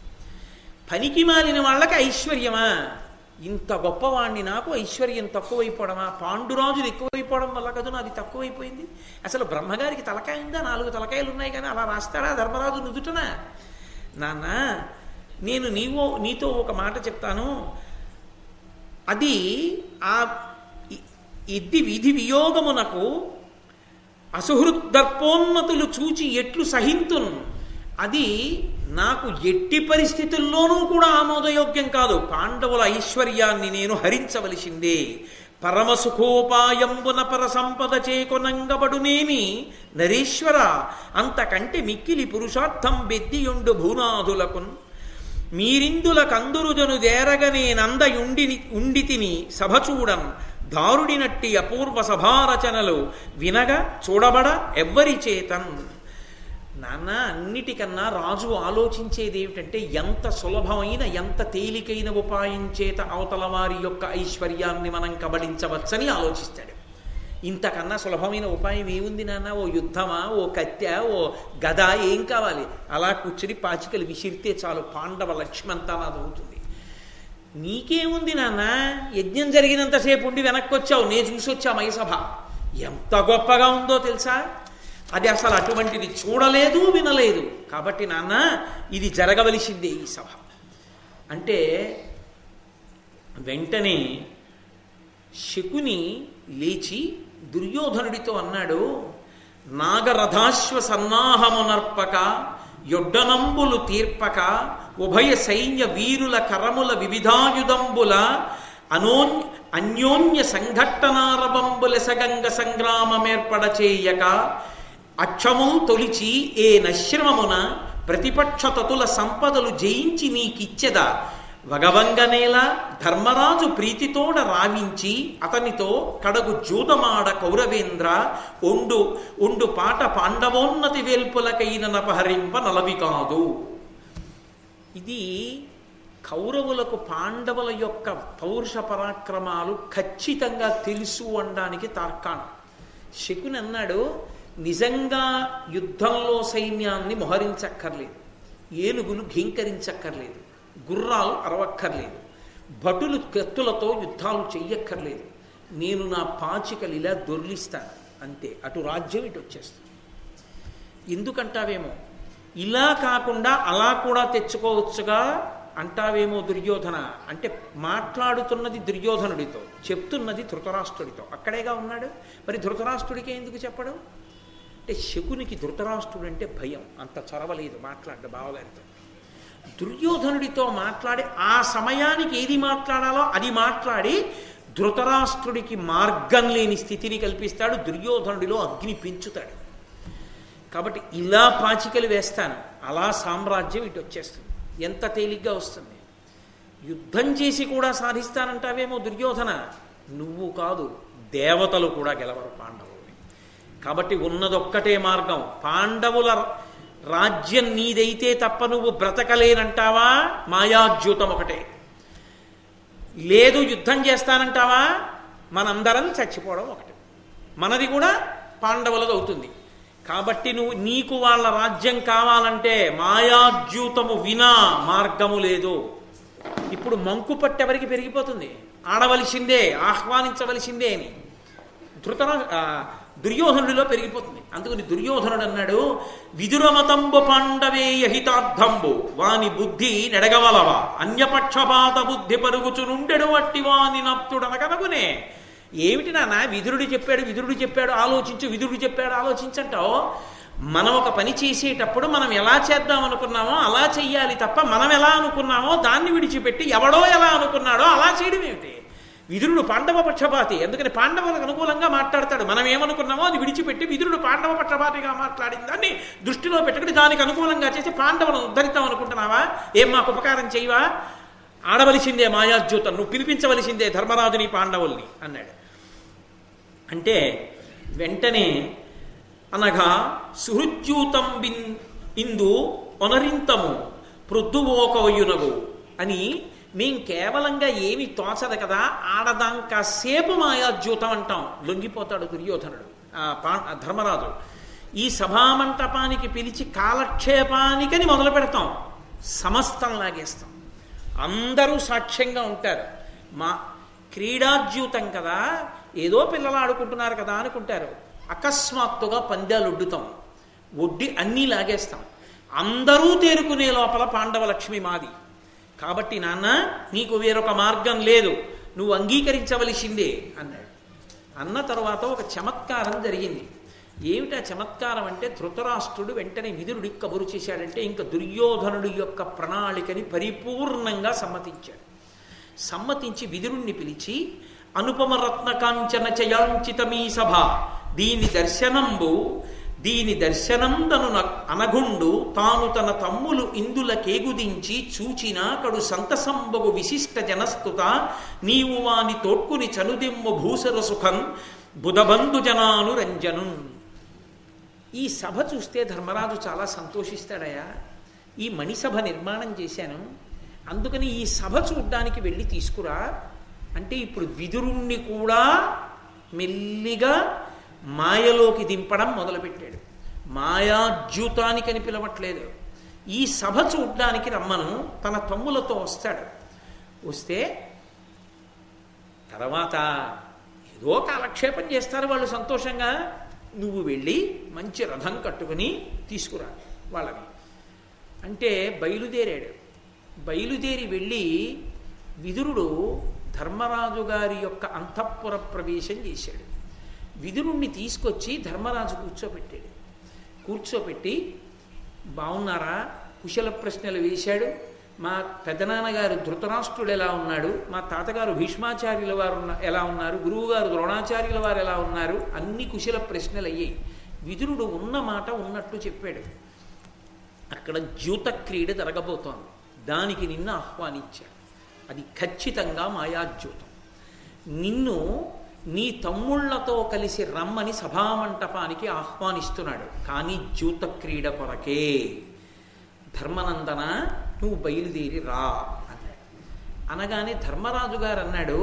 పనికి మాలిన వాళ్ళకి ఐశ్వర్యమా ఇంత గొప్పవాణ్ణి నాకు ఐశ్వర్యం తక్కువైపోవడమా పాండురాజులు ఎక్కువైపోవడం వల్ల కదా నాది తక్కువైపోయింది అసలు బ్రహ్మగారికి తలకాయ ఉందా నాలుగు తలకాయలు ఉన్నాయి కానీ అలా రాస్తాడా ధర్మరాజు నుదుటనా నాన్న నేను నీవో నీతో ఒక మాట చెప్తాను అది ఆ ఇ- ఇద్ది విధి వియోగమునకు అసుహృద్దర్పోన్నతులు చూచి ఎట్లు సహింతున్ అది నాకు ఎట్టి పరిస్థితుల్లోనూ కూడా ఆమోదయోగ్యం కాదు పాండవుల ఐశ్వర్యాన్ని నేను హరించవలసిందే పరమ సుఖోపాయంబున పర సంపద చేకొనంగబడునేమి నరేశ్వర అంతకంటే మిక్కిలి పురుషార్థం బెద్దియుండు భూనాథులకున్ మీరిందుల కందురుజను దేరగనే నందయుండి ఉండి తిని సభ చూడన్ దారుడినట్టి అపూర్వ సభారచనలు వినగ చూడబడ ఎవ్వరి చేతన్ నాన్న అన్నిటికన్నా రాజు ఆలోచించేది ఏమిటంటే ఎంత సులభమైన ఎంత తేలికైన ఉపాయం చేత అవతల వారి యొక్క ఐశ్వర్యాన్ని మనం కబడించవచ్చని ఆలోచిస్తాడు ఇంతకన్నా సులభమైన ఉపాయం ఏముంది నాన్న ఓ యుద్ధమా ఓ కత్తె ఓ గద ఏం కావాలి అలా కూర్చుని పాచికలు విసిరితే చాలు పాండవ లక్ష్మంతా నాది అవుతుంది నీకేముంది నాన్న యజ్ఞం జరిగినంతసేపు ఉండి వెనక్కి వచ్చావు నేను చూసి వచ్చా మైసభ ఎంత గొప్పగా ఉందో తెలుసా అది అసలు అటువంటిది చూడలేదు వినలేదు కాబట్టి నాన్న ఇది జరగవలసిందే ఈ సభ అంటే వెంటనే శకుని లేచి దుర్యోధనుడితో అన్నాడు నాగరథాశ్వ సన్నాహమునర్పక యొడ్డనంబులు తీర్పక ఉభయ సైన్య వీరుల కరముల వివిధాయుధంబుల అనోన్య అన్యోన్య సంఘట్టనారవంబుల సగంగ సంగ్రామమేర్పడ చేయక అక్షముల్ తొలిచి ఏ నశ్రమమున ప్రతిపక్ష తతుల సంపదలు జయించి నీకిచ్చెదా వగవంగనేల ధర్మరాజు ప్రీతితోడ రావించి అతనితో కడగు జూదమాడ కౌరవేంద్ర ఒండు ఒండు పాట పాండవోన్నతి వేల్పులకైన నపహరింప నలవి కాదు ఇది కౌరవులకు పాండవుల యొక్క పౌరుష పరాక్రమాలు ఖచ్చితంగా తెలుసు అనడానికి తార్కాణం శకుని అన్నాడు నిజంగా యుద్ధంలో సైన్యాన్ని మొహరించక్కర్లేదు ఏనుగులు ఘీంకరించక్కర్లేదు గుర్రాలు అరవక్కర్లేదు భటులు కత్తులతో యుద్ధాలు చెయ్యక్కర్లేదు నేను నా పాచికలు ఇలా దొర్లిస్తాను అంతే అటు రాజ్యం ఇటు వచ్చేస్తాను ఎందుకంటావేమో ఇలా కాకుండా అలా కూడా తెచ్చుకోవచ్చుగా అంటావేమో దుర్యోధన అంటే మాట్లాడుతున్నది దుర్యోధనుడితో చెప్తున్నది ధృతరాష్ట్రుడితో అక్కడేగా ఉన్నాడు మరి ధృతరాష్ట్రుడికి ఎందుకు చెప్పడం అంటే శకునికి ధృతరాష్ట్రుడు అంటే భయం అంత చొరవలేదు మాట్లాడ్డ బావగారితో దుర్యోధనుడితో మాట్లాడి ఆ సమయానికి ఏది మాట్లాడాలో అది మాట్లాడి ధృతరాష్ట్రుడికి మార్గం లేని స్థితిని కల్పిస్తాడు దుర్యోధనుడిలో అగ్ని పెంచుతాడు కాబట్టి ఇలా పాచికలు వేస్తాను అలా సామ్రాజ్యం ఇటు వచ్చేస్తుంది ఎంత తేలిగ్గా వస్తుంది యుద్ధం చేసి కూడా సాధిస్తానంటావేమో దుర్యోధన నువ్వు కాదు దేవతలు కూడా గెలవరు పాండవుల్ని కాబట్టి ఉన్నదొక్కటే మార్గం పాండవుల రాజ్యం నీదైతే తప్ప నువ్వు బ్రతకలేనంటావా మాయాద్యూతం ఒకటే లేదు యుద్ధం చేస్తానంటావా మనందరం చచ్చిపోవడం ఒకటి మనది కూడా పాండవులది అవుతుంది కాబట్టి నువ్వు నీకు వాళ్ళ రాజ్యం కావాలంటే మాయాద్యూతము వినా మార్గము లేదు ఇప్పుడు మంకు పట్టెవరికి పెరిగిపోతుంది ఆడవలసిందే ఆహ్వానించవలసిందే అని ధృతరా దుర్యోధనుడిలో పెరిగిపోతుంది అందుకని దుర్యోధనుడు అన్నాడు విదురమతంబు పాండవేయ హితార్థంబు వాని బుద్ధి నెడగవలవ అన్యపక్షపాత బుద్ధి పరుగుచునుండెడు వట్టి వాని నప్తుడనగనగునే ఏమిటి నాన్న విదురుడు చెప్పాడు విదురుడు చెప్పాడు ఆలోచించు విదురుడు చెప్పాడు ఆలోచించంటావు మనం ఒక పని చేసేటప్పుడు మనం ఎలా చేద్దాం అనుకున్నామో అలా చెయ్యాలి తప్ప మనం ఎలా అనుకున్నామో దాన్ని విడిచిపెట్టి ఎవడో ఎలా అనుకున్నాడో అలా చేయడం ఏమిటి విదురుడు పాండవ పక్షపాతి ఎందుకని పాండవులకు అనుకూలంగా మాట్లాడతాడు మనం ఏమనుకున్నామో అది విడిచిపెట్టి విదురుడు పాండవ పక్షపాతిగా మాట్లాడిన దాన్ని దృష్టిలో పెట్టుకుని దానికి అనుకూలంగా చేసి పాండవులను ఉద్ధరిద్దాం అనుకుంటున్నావా ఏం మాకు ఉపకారం చేయవా ఆడవలసిందే మాయాజ్యోతం నువ్వు పిలిపించవలసిందే ధర్మరాజుని పాండవుల్ని అన్నాడు అంటే వెంటనే అనగా సుహృద్యూతం బిన్ ఇందు ఒనరింతము ప్రొద్దువోకవయునగు అని మేం కేవలంగా ఏమి తోచదు కదా ఆడదాంకాసేపు మాయాద్యూతం అంటాం లొంగిపోతాడు దుర్యోధనుడు ఆ పా ధర్మరాజు ఈ సభామంటపానికి పిలిచి కాలక్షేపానికని మొదలు పెడతాం సమస్తం లాగేస్తాం అందరూ సాక్ష్యంగా ఉంటారు మా క్రీడాద్యూతం కదా ఏదో పిల్లలు ఆడుకుంటున్నారు కదా అనుకుంటారు అకస్మాత్తుగా పందాలు ఒడ్డుతాం ఒడ్డి అన్నీ లాగేస్తాం అందరూ తేరుకునే లోపల పాండవ లక్ష్మి మాది కాబట్టి నాన్న నీకు వేరొక మార్గం లేదు నువ్వు అంగీకరించవలసిందే అన్నాడు అన్న తర్వాత ఒక చమత్కారం జరిగింది ఏమిటా చమత్కారం అంటే ధృతరాష్ట్రుడు వెంటనే విదురుడికి కబురు చేశాడంటే ఇంకా దుర్యోధనుడి యొక్క ప్రణాళికని పరిపూర్ణంగా సమ్మతించాడు సమ్మతించి విదురుణ్ణి పిలిచి అనుపమ రత్న కాంచన చయాంచితమీ సభ దీని దర్శనంబు దీని దర్శనందను అనగుండు తాను తన తమ్ములు ఇందుల కేగుదించి చూచిన కడు సంతసంబగు విశిష్ట జనస్తుత నీవు వాని తోడ్కుని చనుదిమ్ము భూసర సుఖం బుధబంధు జనాను రంజను ఈ సభ చూస్తే ధర్మరాజు చాలా సంతోషిస్తాడయా ఈ మణిసభ నిర్మాణం చేశాను అందుకని ఈ సభ చూడ్డానికి వెళ్ళి తీసుకురా అంటే ఇప్పుడు విదురుణ్ణి కూడా మెల్లిగా మాయలోకి దింపడం మొదలుపెట్టాడు మాయాజ్యూతానికని పిలవట్లేదు ఈ సభ చూడ్డానికి రమ్మను తన తమ్ములతో వస్తాడు వస్తే తర్వాత ఏదో కాలక్షేపం చేస్తారు వాళ్ళు సంతోషంగా నువ్వు వెళ్ళి మంచి రథం కట్టుకుని తీసుకురా వాళ్ళని అంటే బయలుదేరాడు బయలుదేరి వెళ్ళి విదురుడు ధర్మరాజు గారి యొక్క అంతఃపుర ప్రవేశం చేశాడు విదురుణ్ణి తీసుకొచ్చి ధర్మరాజు కూర్చోబెట్టాడు కూర్చోబెట్టి బాగున్నారా కుశల ప్రశ్నలు వేశాడు మా పెదనాన్నగారు ధృతరాష్ట్రుడు ఎలా ఉన్నాడు మా తాతగారు భీష్మాచార్యుల వారు ఉన్న- ఎలా ఉన్నారు గురువుగారు ద్రోణాచార్యుల వారు ఎలా ఉన్నారు అన్ని కుశల ప్రశ్నలు అయ్యాయి విదురుడు ఉన్న మాట ఉన్నట్టు చెప్పాడు అక్కడ జ్యూత క్రీడ జరగబోతోంది దానికి నిన్ను ఆహ్వానించాడు అది ఖచ్చితంగా మాయాజ్యూతం నిన్ను నీ తమ్ముళ్లతో కలిసి రమ్మని సభామంటపానికి ఆహ్వానిస్తున్నాడు కానీ జ్యూత క్రీడ కొరకే ధర్మనందన నువ్వు బయలుదేరి రా అన్నాడు అనగానే ధర్మరాజు గారు అన్నాడు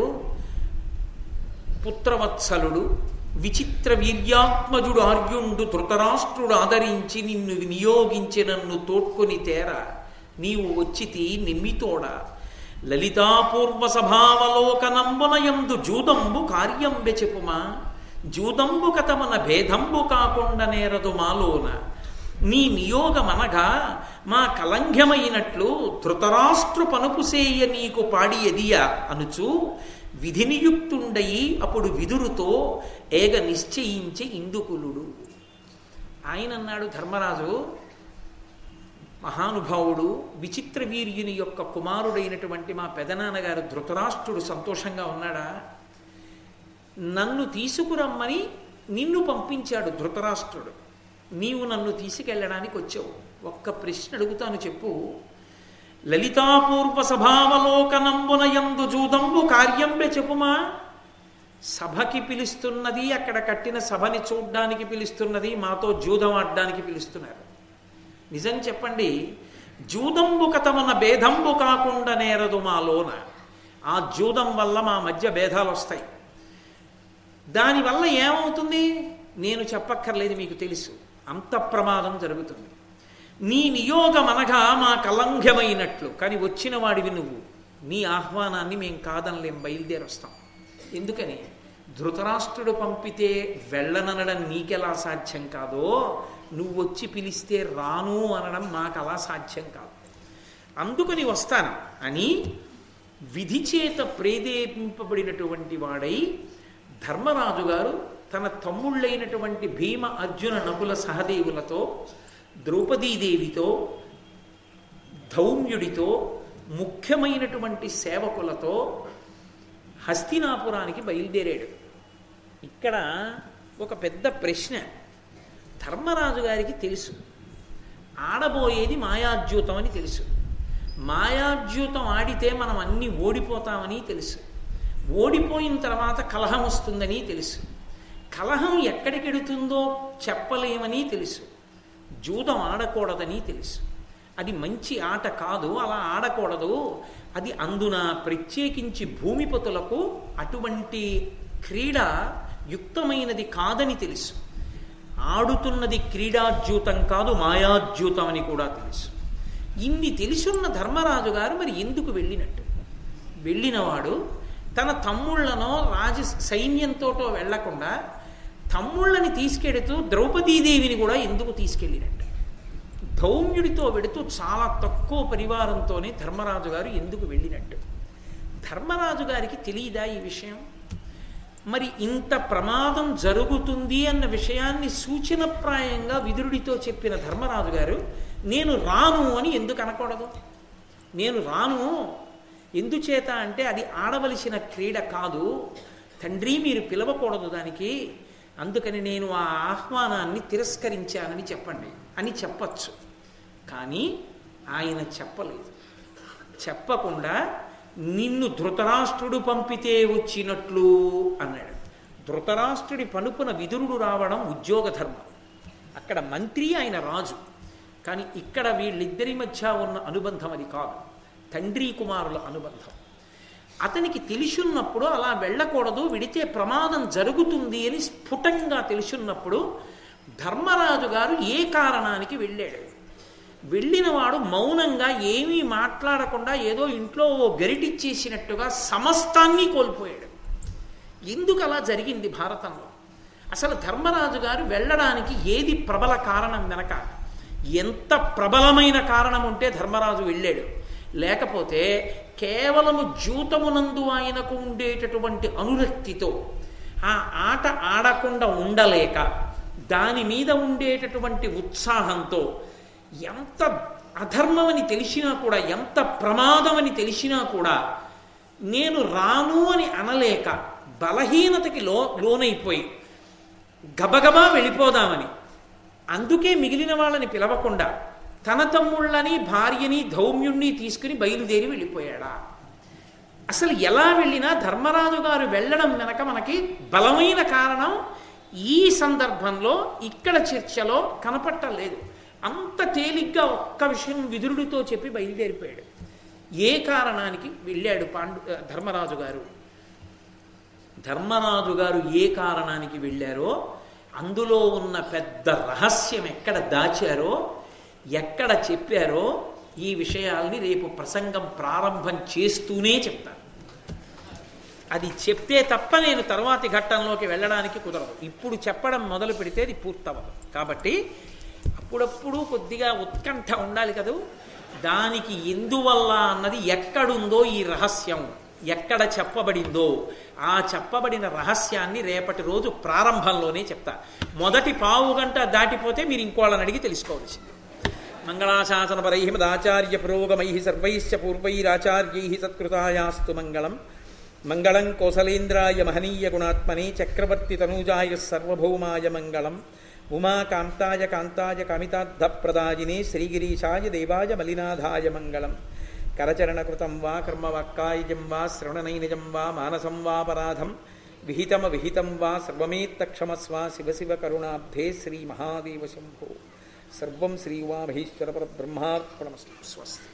పుత్రవత్సలుడు విచిత్ర వీర్యాత్మజుడు ఆర్యుండు ధృతరాష్ట్రుడు ఆదరించి నిన్ను వినియోగించి నన్ను తోడ్కొని తేర నీవు వచ్చితి నిమ్మితోడ లలితాపూర్వ సభావలోకనంబునయందు జూదంబు కార్యంబె చెప్పుమా జూదంబు కథమన భేదంబు కాకుండా నేరదు మాలోన నీ నియోగమనగా మా కలంఘ్యమైనట్లు ధృతరాష్ట్రు పనుపుసేయ నీకు పాడి ఎదియ అనుచు విధినియుక్తుండయి అప్పుడు విదురుతో ఏగ నిశ్చయించి ఇందుకులుడు ఆయన అన్నాడు ధర్మరాజు మహానుభావుడు విచిత్ర వీర్యుని యొక్క కుమారుడైనటువంటి మా పెదనాన్నగారు ధృతరాష్ట్రుడు సంతోషంగా ఉన్నాడా నన్ను తీసుకురమ్మని నిన్ను పంపించాడు ధృతరాష్ట్రుడు నీవు నన్ను తీసుకెళ్ళడానికి వచ్చావు ఒక్క ప్రశ్న అడుగుతాను చెప్పు లలితాపూర్వ సభావలోకనంబునయందు జూదంబు కార్యంబె చెప్పుమా సభకి పిలుస్తున్నది అక్కడ కట్టిన సభని చూడ్డానికి పిలుస్తున్నది మాతో జూదం ఆడడానికి పిలుస్తున్నారు నిజం చెప్పండి జూదంబు కథమన భేదంబు కాకుండా నేరదు మాలోన ఆ జూదం వల్ల మా మధ్య భేదాలు వస్తాయి దానివల్ల ఏమవుతుంది నేను చెప్పక్కర్లేదు మీకు తెలుసు అంత ప్రమాదం జరుగుతుంది నీ నియోగం అనగా మా కలంఘ్యమైనట్లు కానీ వచ్చిన వాడివి నువ్వు నీ ఆహ్వానాన్ని మేము కాదనలేం బయలుదేరి వస్తాం ఎందుకని ధృతరాష్ట్రుడు పంపితే వెళ్ళననడం నీకెలా సాధ్యం కాదో నువ్వు వచ్చి పిలిస్తే రాను అనడం మాకు అలా సాధ్యం కాదు అందుకని వస్తాను అని విధి చేత ప్రేరేపింపబడినటువంటి వాడై ధర్మరాజు గారు తన తమ్ముళ్ళైనటువంటి భీమ అర్జున నకుల సహదేవులతో ద్రౌపదీదేవితో ధౌమ్యుడితో ముఖ్యమైనటువంటి సేవకులతో హస్తినాపురానికి బయలుదేరాడు ఇక్కడ ఒక పెద్ద ప్రశ్న ధర్మరాజు గారికి తెలుసు ఆడబోయేది మాయాద్యూతం అని తెలుసు మాయాద్యూతం ఆడితే మనం అన్ని ఓడిపోతామని తెలుసు ఓడిపోయిన తర్వాత కలహం వస్తుందని తెలుసు కలహం ఎక్కడికెడుతుందో చెప్పలేమని తెలుసు జూదం ఆడకూడదని తెలుసు అది మంచి ఆట కాదు అలా ఆడకూడదు అది అందున ప్రత్యేకించి భూమిపతులకు అటువంటి క్రీడ యుక్తమైనది కాదని తెలుసు ఆడుతున్నది క్రీడాజ్యూతం కాదు మాయాజ్యూతం అని కూడా తెలుసు ఇన్ని తెలుసున్న ధర్మరాజు గారు మరి ఎందుకు వెళ్ళినట్టు వెళ్ళినవాడు తన తమ్ముళ్లనో రాజ సైన్యంతోటో వెళ్లకుండా తమ్ముళ్ళని తీసుకెడుతూ ద్రౌపదీదేవిని కూడా ఎందుకు తీసుకెళ్ళినట్టు ధౌమ్యుడితో వెడుతూ చాలా తక్కువ పరివారంతోనే ధర్మరాజు గారు ఎందుకు వెళ్ళినట్టు ధర్మరాజు గారికి తెలియదా ఈ విషయం మరి ఇంత ప్రమాదం జరుగుతుంది అన్న విషయాన్ని సూచనప్రాయంగా విదురుడితో చెప్పిన ధర్మరాజు గారు నేను రాను అని ఎందుకు అనకూడదు నేను రాను ఎందుచేత అంటే అది ఆడవలసిన క్రీడ కాదు తండ్రి మీరు పిలవకూడదు దానికి అందుకని నేను ఆ ఆహ్వానాన్ని తిరస్కరించానని చెప్పండి అని చెప్పచ్చు కానీ ఆయన చెప్పలేదు చెప్పకుండా నిన్ను ధృతరాష్ట్రుడు పంపితే వచ్చినట్లు అన్నాడు ధృతరాష్ట్రుడి పనుపున విదురుడు రావడం ఉద్యోగ ధర్మం అక్కడ మంత్రి ఆయన రాజు కానీ ఇక్కడ వీళ్ళిద్దరి మధ్య ఉన్న అనుబంధం అది కాదు తండ్రి కుమారుల అనుబంధం అతనికి తెలిసున్నప్పుడు అలా వెళ్ళకూడదు విడితే ప్రమాదం జరుగుతుంది అని స్ఫుటంగా తెలుసున్నప్పుడు ధర్మరాజు గారు ఏ కారణానికి వెళ్ళాడు వెళ్ళినవాడు మౌనంగా ఏమీ మాట్లాడకుండా ఏదో ఇంట్లో ఓ గరిటిచ్చేసినట్టుగా సమస్తాన్ని కోల్పోయాడు ఎందుకు అలా జరిగింది భారతంలో అసలు ధర్మరాజు గారు వెళ్ళడానికి ఏది ప్రబల కారణం వెనక ఎంత ప్రబలమైన కారణం ఉంటే ధర్మరాజు వెళ్ళాడు లేకపోతే కేవలము జూతమునందు ఆయనకు ఉండేటటువంటి అనురక్తితో ఆ ఆట ఆడకుండా ఉండలేక దాని మీద ఉండేటటువంటి ఉత్సాహంతో ఎంత అధర్మమని తెలిసినా కూడా ఎంత ప్రమాదమని తెలిసినా కూడా నేను రాను అని అనలేక బలహీనతకి లో లోనైపోయి గబగబా వెళ్ళిపోదామని అందుకే మిగిలిన వాళ్ళని పిలవకుండా తన తమ్ముళ్ళని భార్యని ధౌమ్యుణ్ణి తీసుకుని బయలుదేరి వెళ్ళిపోయాడా అసలు ఎలా వెళ్ళినా ధర్మరాజు గారు వెళ్ళడం వెనక మనకి బలమైన కారణం ఈ సందర్భంలో ఇక్కడ చర్చలో కనపట్టలేదు అంత తేలిగ్గా ఒక్క విషయం విదురుడితో చెప్పి బయలుదేరిపోయాడు ఏ కారణానికి వెళ్ళాడు పాండు ధర్మరాజు గారు ధర్మరాజు గారు ఏ కారణానికి వెళ్ళారో అందులో ఉన్న పెద్ద రహస్యం ఎక్కడ దాచారో ఎక్కడ చెప్పారో ఈ విషయాల్ని రేపు ప్రసంగం ప్రారంభం చేస్తూనే చెప్తాను అది చెప్తే తప్ప నేను తర్వాతి ఘట్టంలోకి వెళ్ళడానికి కుదరదు ఇప్పుడు చెప్పడం మొదలు పెడితే అది పూర్తవదు కాబట్టి అప్పుడప్పుడు కొద్దిగా ఉత్కంఠ ఉండాలి కదూ దానికి ఎందువల్ల అన్నది ఎక్కడుందో ఈ రహస్యం ఎక్కడ చెప్పబడిందో ఆ చెప్పబడిన రహస్యాన్ని రేపటి రోజు ప్రారంభంలోనే చెప్తా మొదటి పావు గంట దాటిపోతే మీరు ఇంకోళ్ళని అడిగి తెలుసుకోవాల్సింది మంగళాశాసనపరై మదాచార్య పురోగమై సర్వైశ్చ పూర్వైరాచార్యై సత్కృతాయాస్తు మంగళం మంగళం కోసలేంద్రాయ మహనీయ గుణాత్మనే చక్రవర్తి తనూజాయ సర్వభౌమాయ మంగళం ఉమాకాంతాయ కాంతాయ కామితార్థప్రదాయినే శ్రీగిరీశాయ దేవాయ మలినాథాయ మంగళం కరచరణకృతం వా కర్మవాక్కాయజం వా శ్రవణనైనజం వా మానసం వాపరాధం విహితమ విహితం వా సర్వమేత్తక్షమస్వ శివ శివ కరుణాబ్ధే శ్రీ మహాదేవ శంభో సర్వం శ్రీవామహేశ్వర పరబ్రహ్మార్పణమస్తు స్వస్తి